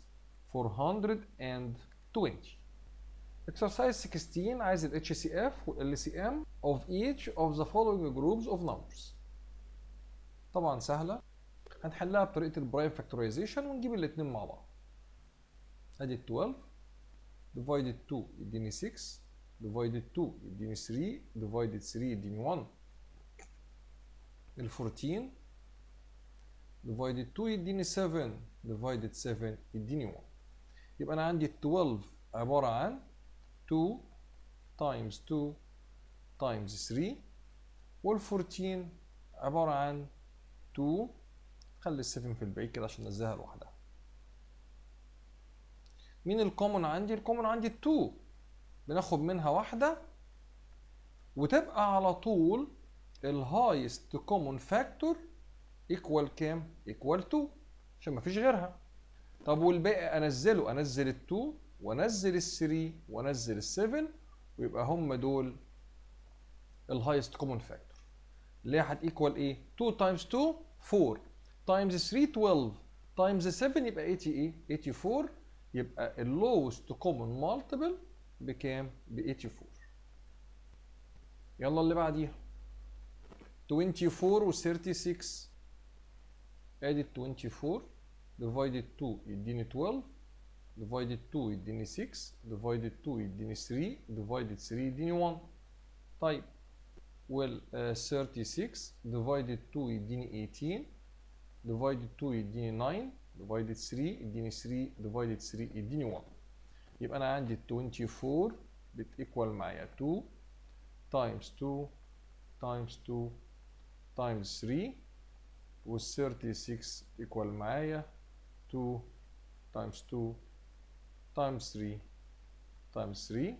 420 Exercise 16 عايز ال HCF وال LCM of each of the following groups of numbers طبعا سهلة هنحلها بطريقة البرايم فاكتورايزيشن ونجيب الاتنين مع بعض ادي ال 12 divided 2 يديني 6 divided 2 يديني 3 divided 3 يديني 1 ال 14 divided 2 يديني 7 divided 7 يديني 1 يبقى انا عندي ال 12 عبارة عن 2 times 2 times 3 وال 14 عبارة عن 2 خلي ال 7 في البعيد كده عشان ننزلها لوحدها مين الكومن عندي؟ الكومن عندي ال 2 بناخد منها واحدة وتبقى على طول الهايست كومن فاكتور ايكوال كام؟ ايكوال 2 عشان مفيش غيرها طب والباقي انزله انزل ال 2 وانزل ال 3 وانزل ال 7 ويبقى هم دول الهايست كومن فاكتور اللي هي هتيكوال ايه؟ 2 تايمز 2 4 تايمز 3 12 تايمز 7 يبقى 80 ايه؟ 84 يبقى اللوست كومن مالتيبل بكام؟ ب 84 يلا اللي بعديها 24 و 36 ادي ال 24 divided 2 يديني 12 divided 2 يديني 6 divided 2 يديني 3 divided 3 يديني 1 طيب وال uh, 36 divided 2 يديني 18 divided 2 يديني 9 divided 3 يديني 3 divided 3 يديني 1 يبقى انا عندي ال 24 بتيكوال معايا 2 تايمز 2 تايمز 2 تايمز 3 وال 36 ايكوال معايا 2 تايمز 2 تايمز 3 تايمز 3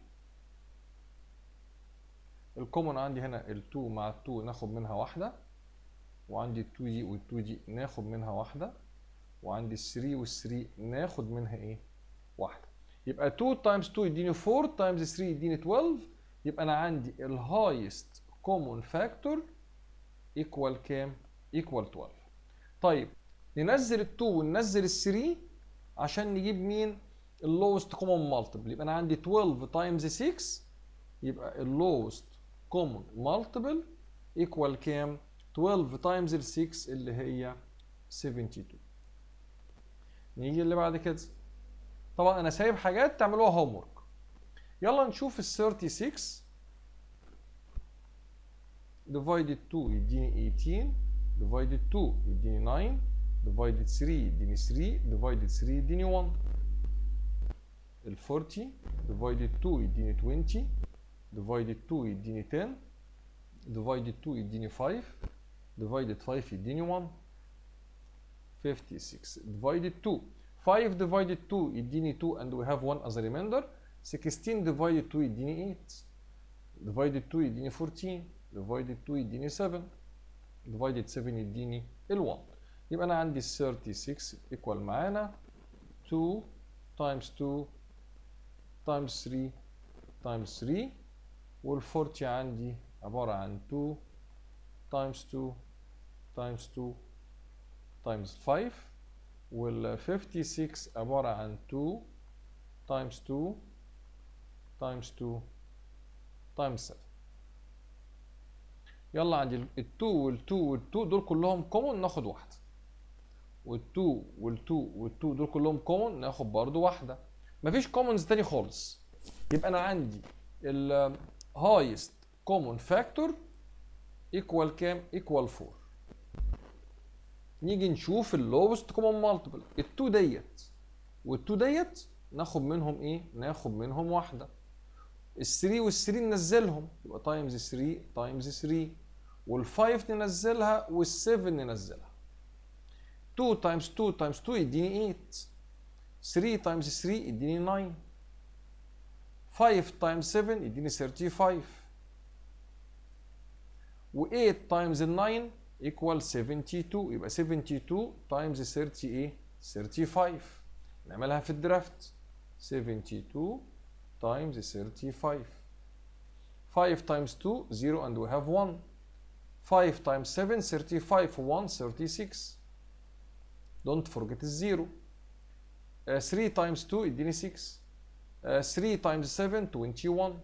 الكومن عندي هنا ال 2 مع ال 2 ناخد منها واحدة وعندي ال 2 دي وال 2 دي ناخد منها واحدة وعندي ال 3 وال 3 ناخد منها ايه؟ واحدة يبقى 2 تايمز 2 يديني 4 تايمز 3 يديني 12 يبقى انا عندي الهايست كومون فاكتور ايكوال كام؟ ايكوال 12 طيب ننزل ال 2 وننزل ال 3 عشان نجيب مين؟ اللوست كومون مالتيبل يبقى انا عندي 12 تايمز 6 يبقى اللوست كومون مالتيبل ايكوال كام 12 تايمز ال 6 اللي هي 72 نيجي اللي بعد كده طبعا انا سايب حاجات تعملوها هوم ورك يلا نشوف ال 36 divided 2 يديني 18 divided 2 يديني 9 divided 3 يديني 3 divided 3 يديني 1 ال 40 divided 2 يديني 20 divided 2 يديني 10 divided 2 يديني 5 divided 5 يديني 1 56 divided 2 5 divided 2 يديني 2 and we have 1 as a remainder 16 divided 2 يديني 8 divided 2 يديني 14 divided 2 يديني 7 divided 7 يديني ال 1 يبقى انا عندي 36 equal معانا 2 times 2 times 3 times 3 وال 40 عندي عبارة عن 2 times 2 times 2 times 5 وال 56 عبارة عن 2 times 2 times 2 times 7 يلا عندي ال 2 وال 2 وال 2 دول كلهم كومون ناخد واحدة وال 2 وال 2 وال 2 دول كلهم كومون ناخد برضو واحدة مفيش كومونز تاني خالص يبقى انا عندي ال highest common factor equal كام equal 4 نيجي نشوف اللوست كومون مالتيبل ال2 ديت وال2 ديت ناخد منهم ايه ناخد منهم واحده ال3 وال3 ننزلهم يبقى تايمز 3 تايمز 3 وال5 ننزلها وال7 ننزلها 2 تايمز 2 تايمز 2 يديني 8 3 تايمز 3 يديني 9 5 تايمز 7 يديني 35 و8 تايمز 9 equal 72 يبقى 72 تايمز 30 ايه 35 نعملها في الدرافت 72 تايمز 35 5 times 2 0 and we have 1 5 times 7 35 1 36 don't forget الزيرو uh, 3 times 2 يديني 6 uh, 3 times 7 21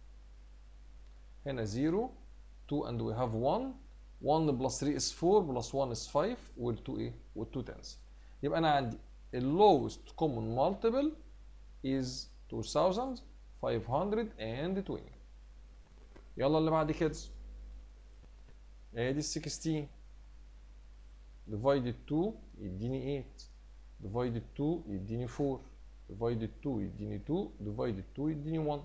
هنا 0 2 and we have 1 1 plus 3 is 4 plus 1 is 5 وال 2 ايه وال 2 تنزل يبقى انا عندي ال lowest common multiple is 2520 يلا اللي بعد كده ادي ال 16 divided 2 يديني 8 divided 2 يديني 4 divided 2 يديني 2 divided 2 يديني 1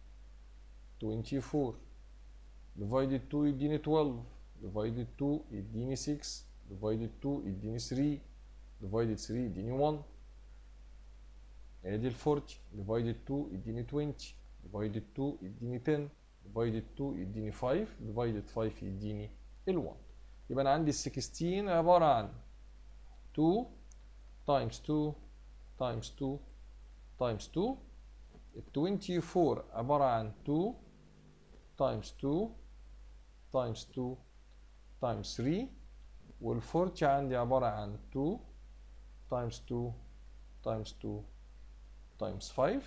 24 divided 2 يديني 12 divided 2 يديني 6 divided 2 يديني 3 divided 3 يديني 1 ادي ال 40 divided 2 يديني 20 divided 2 يديني 10 divided 2 يديني 5 divided 5 يديني ال 1 يبقى انا عندي ال 16 عباره عن 2 times 2 times 2 times 2 ال 24 عباره عن 2 times 2 times 2 times 3 وال 40 عندي عباره عن 2 times 2 times 2 times 5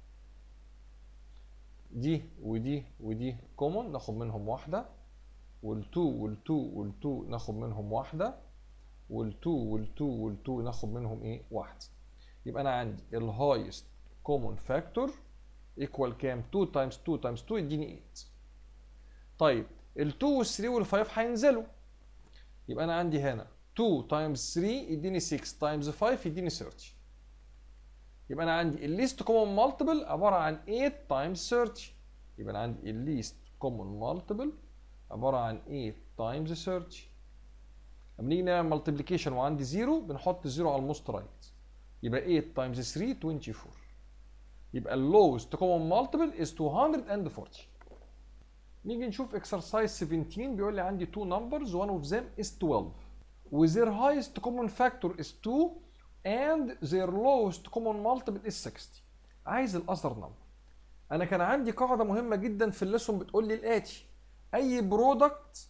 دي ودي ودي كومون ناخد منهم واحدة وال2 وال2 وال2 ناخد منهم واحدة وال2 وال2 وال2 ناخد منهم ايه واحدة يبقى انا عندي الهايست كومون فاكتور ايكوال كام 2 times 2 times 2 يديني 8 طيب ال2 وال3 وال5 هينزلوا يبقى انا عندي هنا 2 times 3 يديني 6 times 5 يديني 30 يبقى انا عندي الليست كومن مالتيبل عباره عن 8 تايمز 30 يبقى انا عندي الليست كومن مالتيبل عباره عن 8 تايمز 30 لما نيجي نعمل مالتيبليكيشن وعندي 0 بنحط 0 على الموست رايت يبقى 8 تايمز 3 24 يبقى اللوست كومن مالتيبل از 240 نيجي نشوف exercise 17 بيقول لي عندي two numbers one of them is 12 with their highest common factor is 2 and their lowest common multiple is 60 عايز الاثر نمبر انا كان عندي قاعده مهمه جدا في الليسون بتقول لي الاتي اي برودكت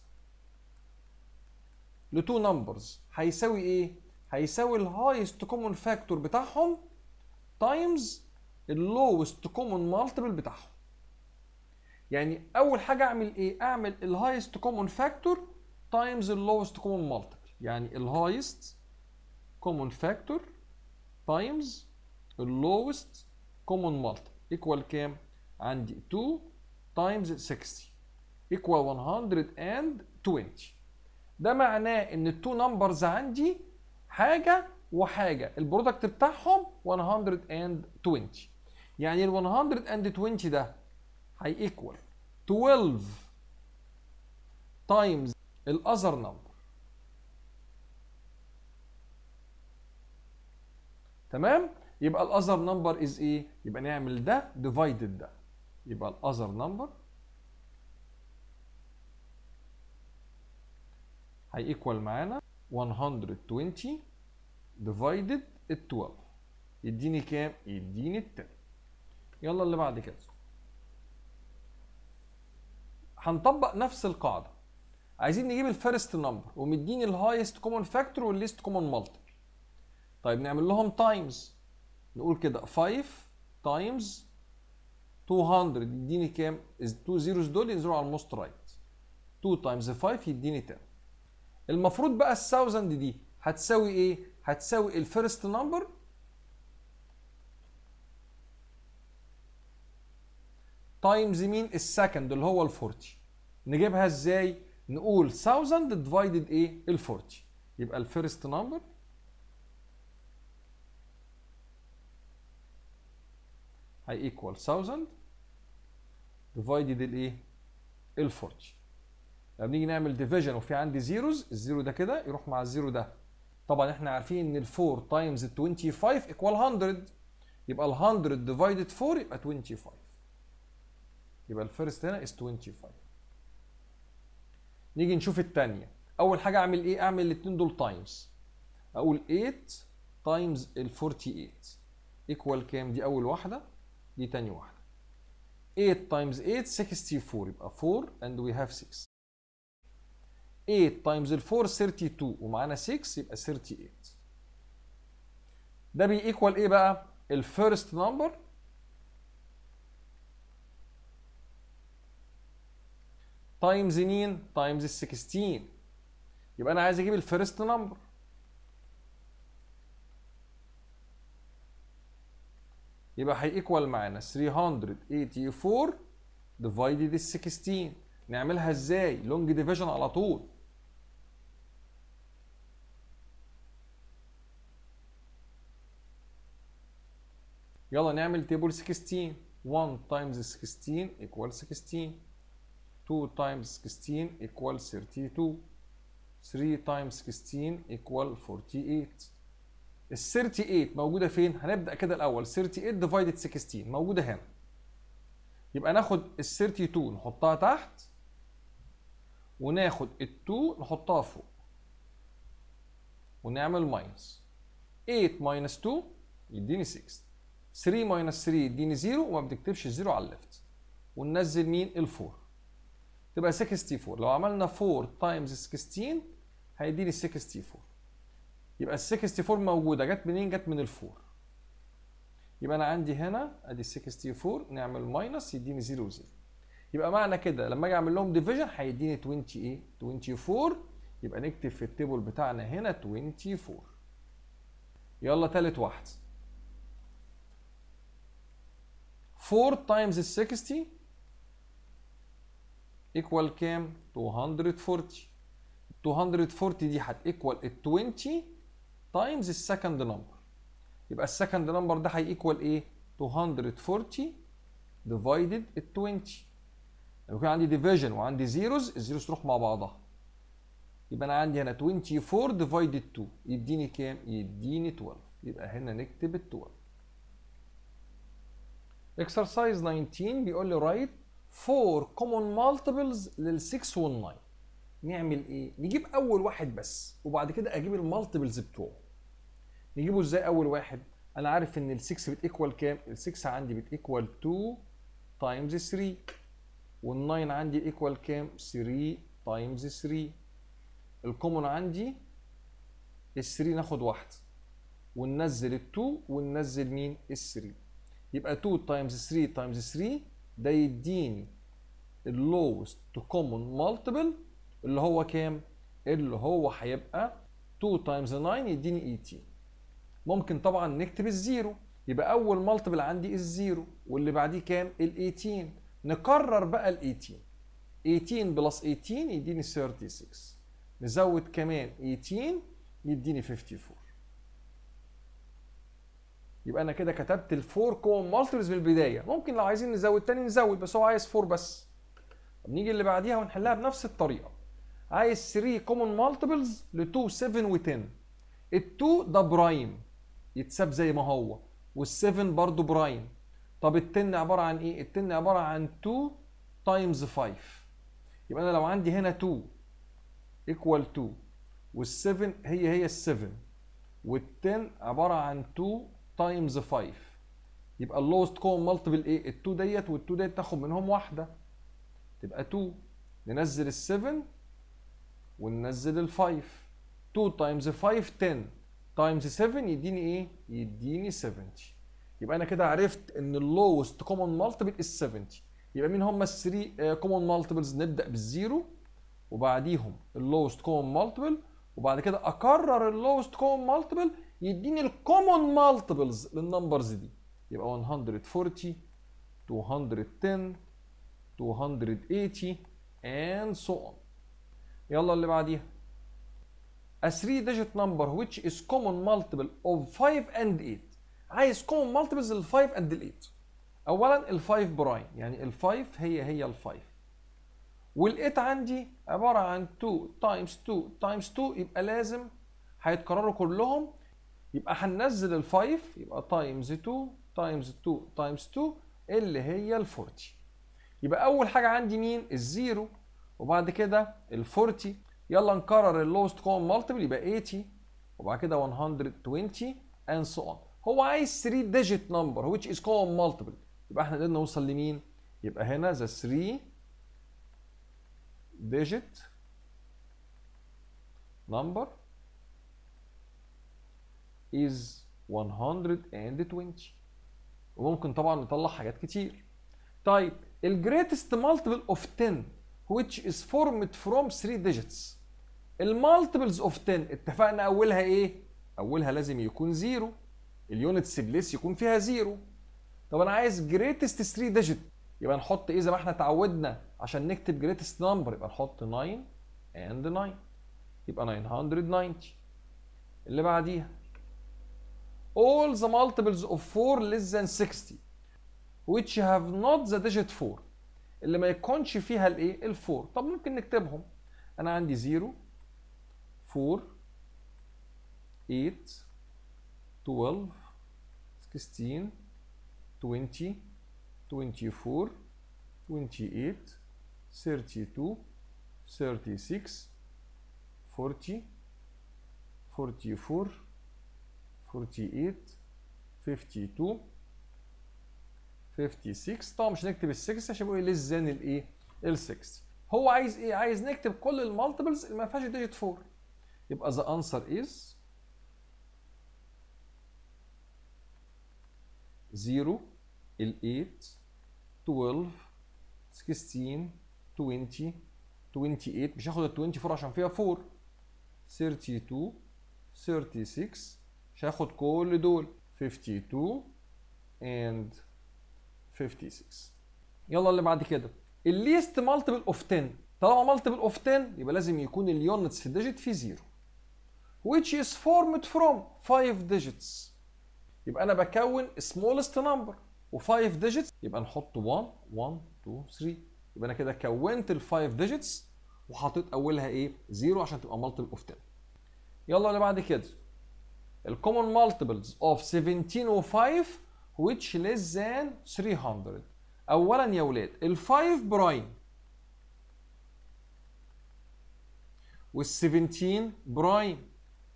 لتو نمبرز هيساوي ايه هيساوي الهايست كومن فاكتور بتاعهم تايمز اللوست كومن مالتيبل بتاعهم يعني اول حاجه اعمل ايه اعمل الهايست كومن فاكتور تايمز اللوست كومن مالتيبل يعني الهايست كومن فاكتور تايمز اللوست كومن مالتيبل ايكوال كام عندي 2 تايمز 60 ايكوال 120 ده معناه ان التو نمبرز عندي حاجه وحاجه البرودكت بتاعهم 120 يعني ال 120 ده هي ايكوال 12 تايمز الاذر نمبر تمام يبقى الاذر نمبر از ايه يبقى نعمل ده ديفايدد ده يبقى الاذر نمبر هي ايكوال معانا 120 ديفايدد ال 12 يديني كام يديني ال 10 يلا اللي بعد كده هنطبق نفس القاعده عايزين نجيب الفيرست نمبر ومديني الهايست كومن فاكتور والليست كومن مالتيبل طيب نعمل لهم تايمز نقول كده 5 تايمز 200 يديني كام؟ 2 زيروز دول ينزلوا على الموست رايت 2 تايمز 5 يديني 10 المفروض بقى ال 1000 دي هتساوي ايه؟ هتساوي الفيرست نمبر تايمز مين؟ السكند اللي هو ال 40 نجيبها ازاي؟ نقول 1000 ديفايدد ايه؟ ال 40 يبقى الفيرست نمبر هي ايكوال 1000 ديفايدد الايه؟ ال 40 لما بنيجي نعمل ديفيجن وفي عندي زيروز الزيرو ده كده يروح مع الزيرو ده طبعا احنا عارفين ان ال 4 تايمز 25 ايكوال 100 يبقى ال 100 ديفايدد 4 يبقى 25 يبقى الفيرست هنا از 25 نيجي نشوف الثانيه اول حاجه اعمل ايه اعمل الاثنين دول تايمز اقول 8 تايمز ال 48 ايكوال كام دي اول واحده دي تاني واحده 8 تايمز 8 64 يبقى 4 and we have 6 8 تايمز ال 4 32 ومعانا 6 يبقى 38 ده بيكوال ايه بقى الفيرست نمبر تايمز مين تايمز ال 16 يبقى انا عايز اجيب الفيرست نمبر يبقى هيكوال معانا 384 ديفايدد ال 16 نعملها ازاي لونج ديفيجن على طول يلا نعمل تيبل 16 1 تايمز 16 equal 16 2 times 16 equal 32 3 times 16 equal 48 ال 38 موجوده فين؟ هنبدا كده الاول 38 ديفايدد 16 موجوده هنا يبقى ناخد ال 32 نحطها تحت وناخد ال 2 نحطها فوق ونعمل ماينس 8 ماينس 2 يديني 6 3 ماينس 3 يديني 0 وما بنكتبش الزيرو على الليفت وننزل مين ال 4 تبقى 64 لو عملنا 4 تايمز 16 هيديني 64 يبقى ال 64 موجوده جت منين جت من ال 4 يبقى انا عندي هنا ادي 64 نعمل ماينس يديني 0 0 يبقى معنى كده لما اجي اعمل لهم ديفيجن هيديني 20 ايه 24 يبقى نكتب في التيبل بتاعنا هنا 24 يلا تالت واحد 4 تايمز ال 60 ايكوال كام 240 240 دي هتيكوال ال 20 تايمز السكند نمبر يبقى السكند نمبر ده هيكوال ايه 240 ديفايدد ال 20 لما يكون عندي ديفيجن وعندي زيروز الزيروز تروح مع بعضها يبقى انا عندي هنا 24 ديفايدد 2 يديني كام يديني 12 يبقى هنا نكتب ال 12 exercise 19 بيقول لي write 4 common multiples لل 6 وال 9 نعمل ايه نجيب اول واحد بس وبعد كده اجيب المالتيبلز بتوعه نجيبه ازاي اول واحد انا عارف ان ال 6 بتيكوال كام ال 6 عندي بتيكوال 2 تايمز 3 وال 9 عندي ايكوال كام 3 تايمز 3 الكومون عندي ال 3 ناخد واحده وننزل ال 2 وننزل مين ال 3 يبقى 2 تايمز 3 تايمز 3 ده يديني اللوست كومون مالتيبل اللي هو كام اللي هو هيبقى 2 تايمز 9 يديني 18 ممكن طبعا نكتب الزيرو يبقى اول مالتيبل عندي الزيرو واللي بعديه كام ال 18 نكرر بقى ال 18 18 بلس 18 يديني 36 نزود كمان 18 يديني 54 يبقى انا كده كتبت الفور كوم مالتيبلز من البدايه ممكن لو عايزين نزود تاني نزود بس هو عايز 4 بس طب نيجي اللي بعديها ونحلها بنفس الطريقه عايز 3 كومن مالتيبلز ل 2 7 و10 ال 2 ده برايم يتساب زي ما هو وال7 برضه برايم طب ال 10 عباره عن ايه؟ ال 10 عباره عن 2 تايمز 5 يبقى انا لو عندي هنا 2 ايكوال 2 وال7 هي هي ال7 وال10 عباره عن 2 تايمز 5 يبقى اللوست كومن مالتيبل ايه؟ ال2 ديت وال2 ديت تاخد منهم واحده تبقى 2 ننزل ال7 وننزل ال5 2 تايمز 5 10 تايمز 7 يديني ايه؟ يديني 70 يبقى انا كده عرفت ان اللوست كومن مالتيبل از 70 يبقى مين هم الثري كومن مالتيبلز نبدا بالزيرو وبعديهم اللوست كومن مالتيبل وبعد كده اكرر اللوست كومن مالتيبل يديني الكومن مالتيبلز للنمبرز دي يبقى 140 210 280 and so on يلا اللي بعديها a 3 digit number which is common multiple of 5 and 8 عايز common multiples لل 5 and ال 8 اولا ال 5 برايم يعني ال 5 هي هي ال 5 وال 8 عندي عباره عن 2 تايمز 2 تايمز 2 يبقى لازم هيتكرروا كلهم يبقى هننزل ال 5 يبقى تايمز 2 تايمز 2 تايمز 2 اللي هي ال 40 يبقى اول حاجه عندي مين الزيرو وبعد كده ال 40 يلا نكرر اللوست كومن مالتيبل يبقى 80 وبعد كده 120 and so on هو عايز 3 digit number which is common multiple يبقى احنا قدرنا نوصل لمين يبقى هنا the 3 digit number is 120 وممكن طبعا نطلع حاجات كتير طيب ال greatest multiple of 10 which is formed from 3 digits المالتيبلز اوف 10 اتفقنا اولها ايه اولها لازم يكون زيرو اليونتس بليس يكون فيها زيرو طب انا عايز جريتست 3 ديجيت يبقى نحط ايه زي ما احنا اتعودنا عشان نكتب جريتست نمبر يبقى نحط 9 اند 9 يبقى 990 اللي بعديها all the multiples of 4 less than 60 which have not the digit 4 اللي ما يكونش فيها الايه ال 4 طب ممكن نكتبهم انا عندي 0 4 8 12 16 20 24 28 32 36 40 44 48 52 56 طبعا مش هنكتب ال 6 عشان بيقول لي less than الايه ال 6 هو عايز ايه عايز نكتب كل المالتيبلز اللي ما فيهاش ديجيت 4 يبقى the answer is 0 ال 8 12 16 20 28 مش هاخد ال 24 عشان فيها 4 32 36 مش هاخد كل دول 52 and 56 يلا اللي بعد كده الليست مالتيبل اوف 10 طالما مالتيبل اوف 10 يبقى لازم يكون اليونتس في الديجيت في 0 which is formed from 5 digits يبقى انا بكون smallest number و5 digits يبقى نحط 1 1 2 3 يبقى انا كده كونت ال 5 digits وحطيت اولها ايه 0 عشان تبقى multiple of 10 يلا اللي بعد كده ال common multiples of 17 و 5 which less than 300 اولا يا ولاد ال 5 برايم وال 17 برايم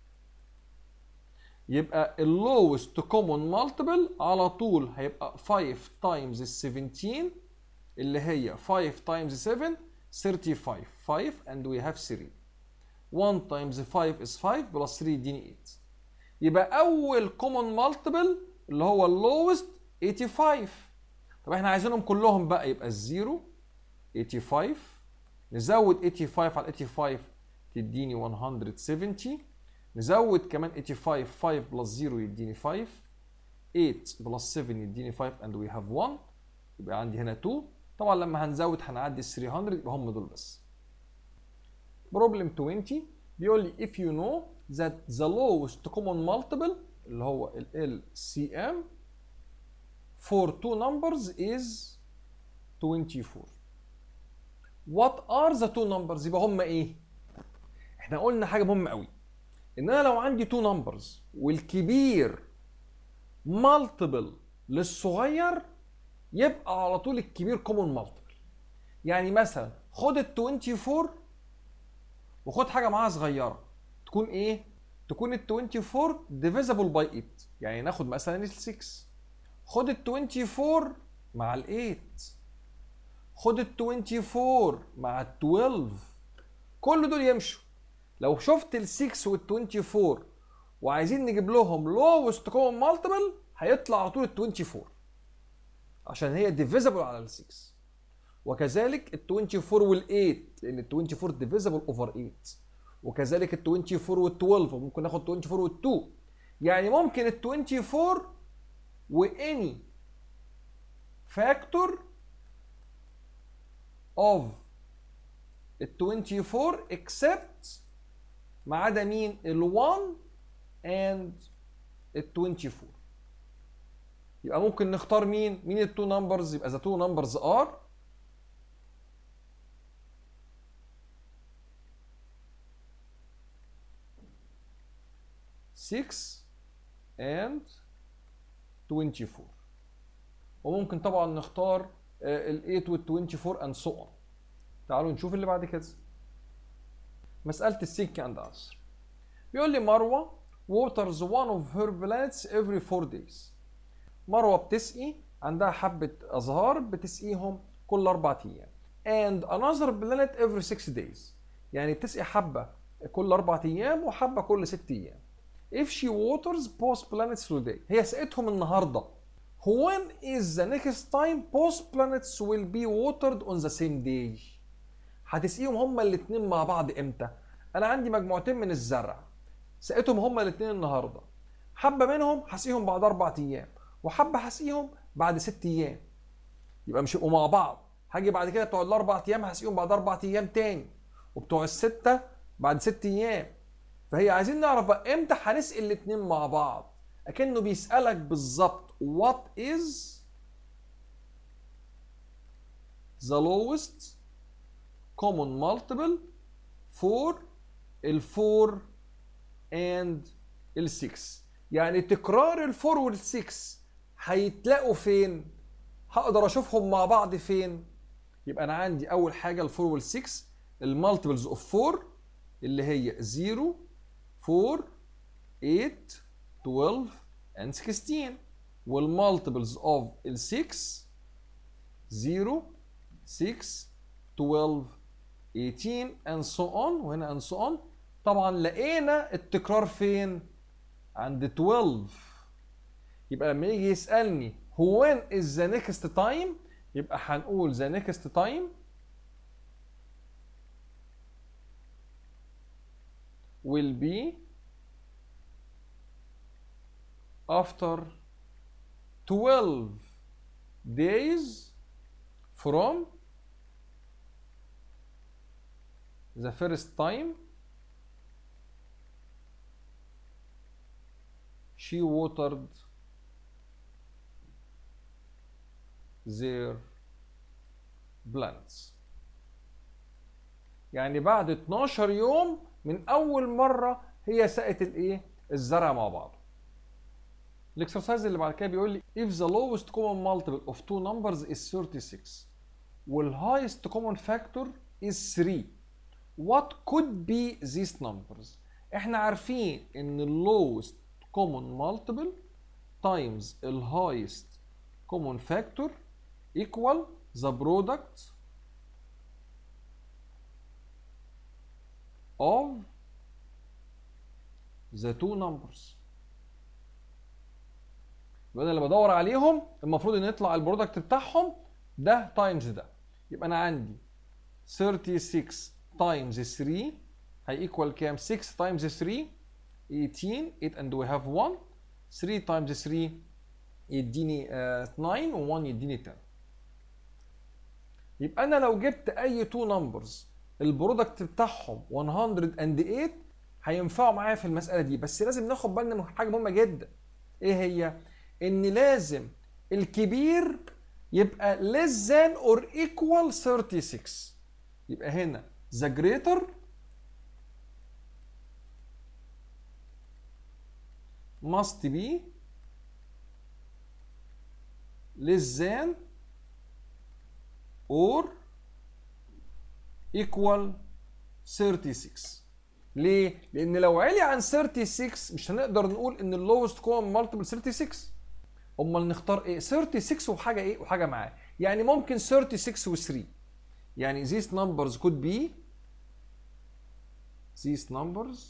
يبقى اللوست كومون مالتيبل على طول هيبقى 5 تايمز ال 17 اللي هي 5 تايمز 7 35 5 and we have 3 1 times 5 is 5 plus 3 يديني 8 يبقى اول كومون مالتيبل اللي هو اللوست 85 طب احنا عايزينهم كلهم بقى يبقى الزيرو 85 نزود 85 على 85 تديني 170 نزود كمان 85 5 بلس 0 يديني 5 8 بلس 7 يديني 5 and we have 1 يبقى عندي هنا 2 طبعا لما هنزود هنعدي ال 300 يبقى هم دول بس بروبلم 20 بيقول لي if you know that the lowest common multiple اللي هو ال LCM for two numbers is 24 what are the two numbers يبقى هم ايه احنا قلنا حاجه مهمه قوي ان انا لو عندي تو نمبرز والكبير مالتيبل للصغير يبقى على طول الكبير كومون مالتيبل يعني مثلا خد ال 24 وخد حاجه معاها صغيره تكون ايه تكون ال 24 ديفيزبل باي 8 يعني ناخد مثلا ال 6 خد ال 24 مع ال 8 خد ال 24 مع ال 12 كل دول يمشوا لو شفت ال 6 وال 24 وعايزين نجيب لهم لوست كومن مالتيبل هيطلع على طول ال 24 عشان هي ديفيزبل على ال 6 وكذلك ال 24 وال 8 لان ال 24 ديفيزبل اوفر 8 وكذلك ال 24 وال 12 وممكن ناخد 24 وال 2 يعني ممكن ال 24 واني فاكتور of ال 24 except ما عدا مين ال 1 and ال 24 يبقى ممكن نختار مين مين التو نمبرز يبقى ذا تو نمبرز ار six and 24 وممكن طبعا نختار ال 8 وال 24 and so on تعالوا نشوف اللي بعد كده مسألة السيك اند انسر بيقول لي مروة waters one of her plants every four days مروة بتسقي عندها حبة أزهار بتسقيهم كل أربع أيام and another planet every six days يعني بتسقي حبة كل أربع أيام وحبة كل ست أيام if she waters both planets today هي سقتهم النهاردة when is the next time both planets will be watered on the same day هتسقيهم هما الاتنين مع بعض امتى انا عندي مجموعتين من الزرع سقيتهم هما الاتنين النهارده حبه منهم هسقيهم بعد اربع ايام وحبه هسقيهم بعد ست ايام يبقى مش يبقوا مع بعض هاجي بعد كده بتوع الاربع ايام هسقيهم بعد اربع ايام تاني وبتوع السته بعد ست ايام فهي عايزين نعرف بقى امتى هنسقي الاتنين مع بعض اكنه بيسالك بالظبط what is the lowest common multiple for ال 4 and ال 6 يعني تكرار ال 4 وال 6 هيتلاقوا فين؟ هقدر اشوفهم مع بعض فين؟ يبقى انا عندي اول حاجه ال 4 وال 6 المالتيبلز اوف 4 اللي هي 0 4 8 12 and 16 والمالتيبلز اوف ال 6 0 6 12 18 and so on وهنا and so on طبعا لقينا التكرار فين؟ عند 12 يبقى لما يجي يسألني when is the next time يبقى هنقول the next time will be after 12 days from the first time she watered their plants يعني بعد 12 يوم من اول مره هي سقت الايه الزرع مع بعضه الاكسرسايز اللي بعد كده بيقول لي if the lowest common multiple of two numbers is 36 وال highest common factor is 3 what could be these numbers احنا عارفين ان ال lowest common multiple times ال highest common factor equal the product of the two numbers يبقى انا اللي بدور عليهم المفروض ان يطلع البرودكت بتاعهم ده تايمز ده يبقى انا عندي 36 تايمز 3 هيكوال كام 6 تايمز 3 18 8 and we have 1 3 تايمز 3 يديني uh, 9 و1 يديني 10 يبقى انا لو جبت اي تو نمبرز البرودكت بتاعهم 108 هينفعوا معايا في المساله دي بس لازم ناخد بالنا من حاجه مهمه جدا ايه هي ان لازم الكبير يبقى less than or equal 36 يبقى هنا the greater must be less than or equal 36 ليه؟ لأن لو علي عن 36 مش هنقدر نقول إن اللوست كومن مالتيبل 36 أمال نختار إيه؟ 36 وحاجة إيه؟ وحاجة معاه يعني ممكن 36 و 3 يعني these numbers could be these numbers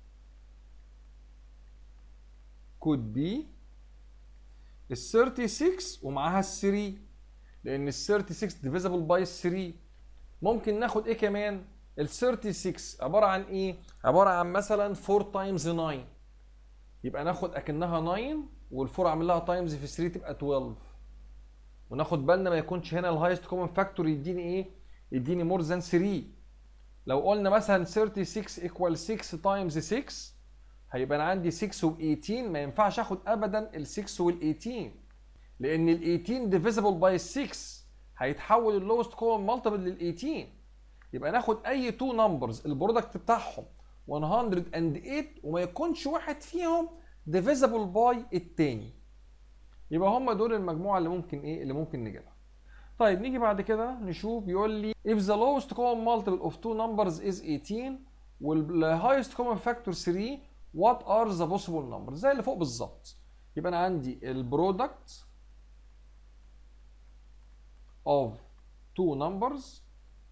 could be ال 36 ومعاها ال 3 لان ال 36 divisible by 3 ممكن ناخد ايه كمان ال 36 عباره عن ايه عباره عن مثلا 4 تايمز 9 يبقى ناخد اكنها 9 وال4 اعمل لها تايمز في 3 تبقى 12 وناخد بالنا ما يكونش هنا الهايست كومن فاكتور يديني ايه يديني مور ذان 3 لو قلنا مثلا 36 ايكوال 6 تايمز 6 هيبقى انا عندي 6 و 18 ما ينفعش اخد ابدا ال 6 وال 18 لان ال 18 ديفيزبل باي 6 هيتحول اللوست كومن مالتيبل لل 18 يبقى ناخد اي تو نمبرز البرودكت بتاعهم 108 وما يكونش واحد فيهم ديفيزبل باي التاني يبقى هم دول المجموعه اللي ممكن ايه اللي ممكن نجيبها طيب نيجي بعد كده نشوف بيقول لي if the lowest common multiple of two numbers is 18 وال highest common factor 3 what are the possible numbers زي اللي فوق بالظبط يبقى انا عندي البرودكت of two numbers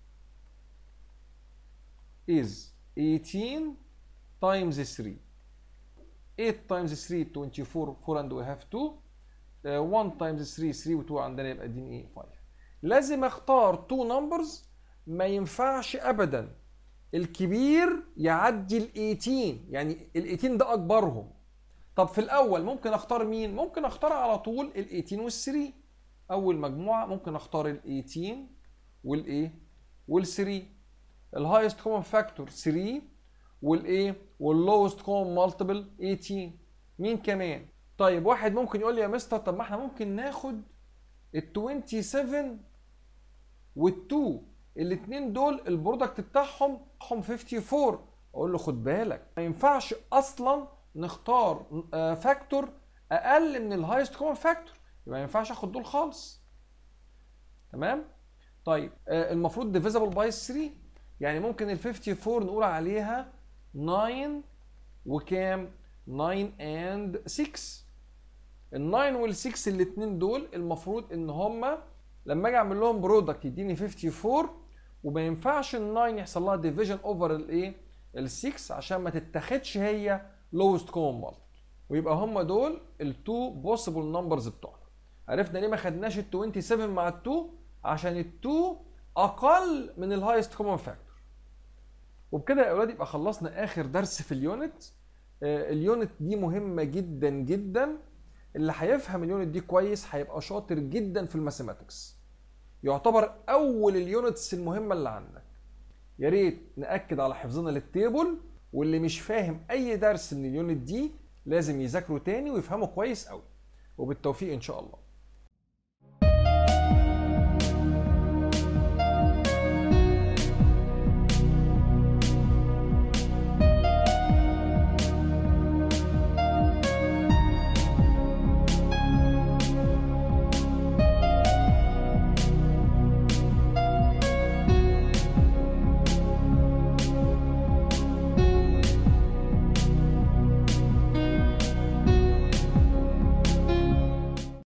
is 18 times 3 8 times 3 24 4 and we have 2 uh, 1 times 3 3 و 2 عندنا يبقى اديني ايه 5 لازم اختار 2 numbers ما ينفعش ابدا الكبير يعدي ال 18 يعني ال 18 ده اكبرهم طب في الاول ممكن اختار مين ممكن اختار على طول ال 18 وال 3 اول مجموعه ممكن اختار ال 18 والايه وال 3 الهايست كومن فاكتور 3 والايه واللوست كومن مالتيبل 18 مين كمان طيب واحد ممكن يقول لي يا مستر طب ما احنا ممكن ناخد ال 27 وال2 الاثنين دول البرودكت بتاعهم هم 54 اقول له خد بالك ما ينفعش اصلا نختار فاكتور اقل من الهايست كومن فاكتور يبقى ما ينفعش اخد دول خالص تمام طيب المفروض ديفيزبل باي 3 يعني ممكن ال 54 نقول عليها 9 وكام 9 اند 6 ال 9 وال 6 الاثنين دول المفروض ان هما لما اجي اعمل لهم برودكت يديني 54 وما ينفعش ال 9 يحصل لها ديفيجن اوفر الايه ال 6 عشان ما تتاخدش هي لوست كومن مالتيبل ويبقى هم دول التو بوسيبل نمبرز بتوعنا عرفنا ليه ما خدناش ال 27 مع ال 2 عشان ال 2 اقل من الهايست كومن فاكتور وبكده يا اولاد يبقى خلصنا اخر درس في اليونت آه اليونت دي مهمه جدا جدا اللي هيفهم اليونت دي كويس هيبقى شاطر جدا في الماثيماتكس يعتبر اول اليونتس المهمه اللي عندك يا ريت ناكد على حفظنا للتيبل واللي مش فاهم اي درس من اليونت دي لازم يذاكره تاني ويفهمه كويس قوي وبالتوفيق ان شاء الله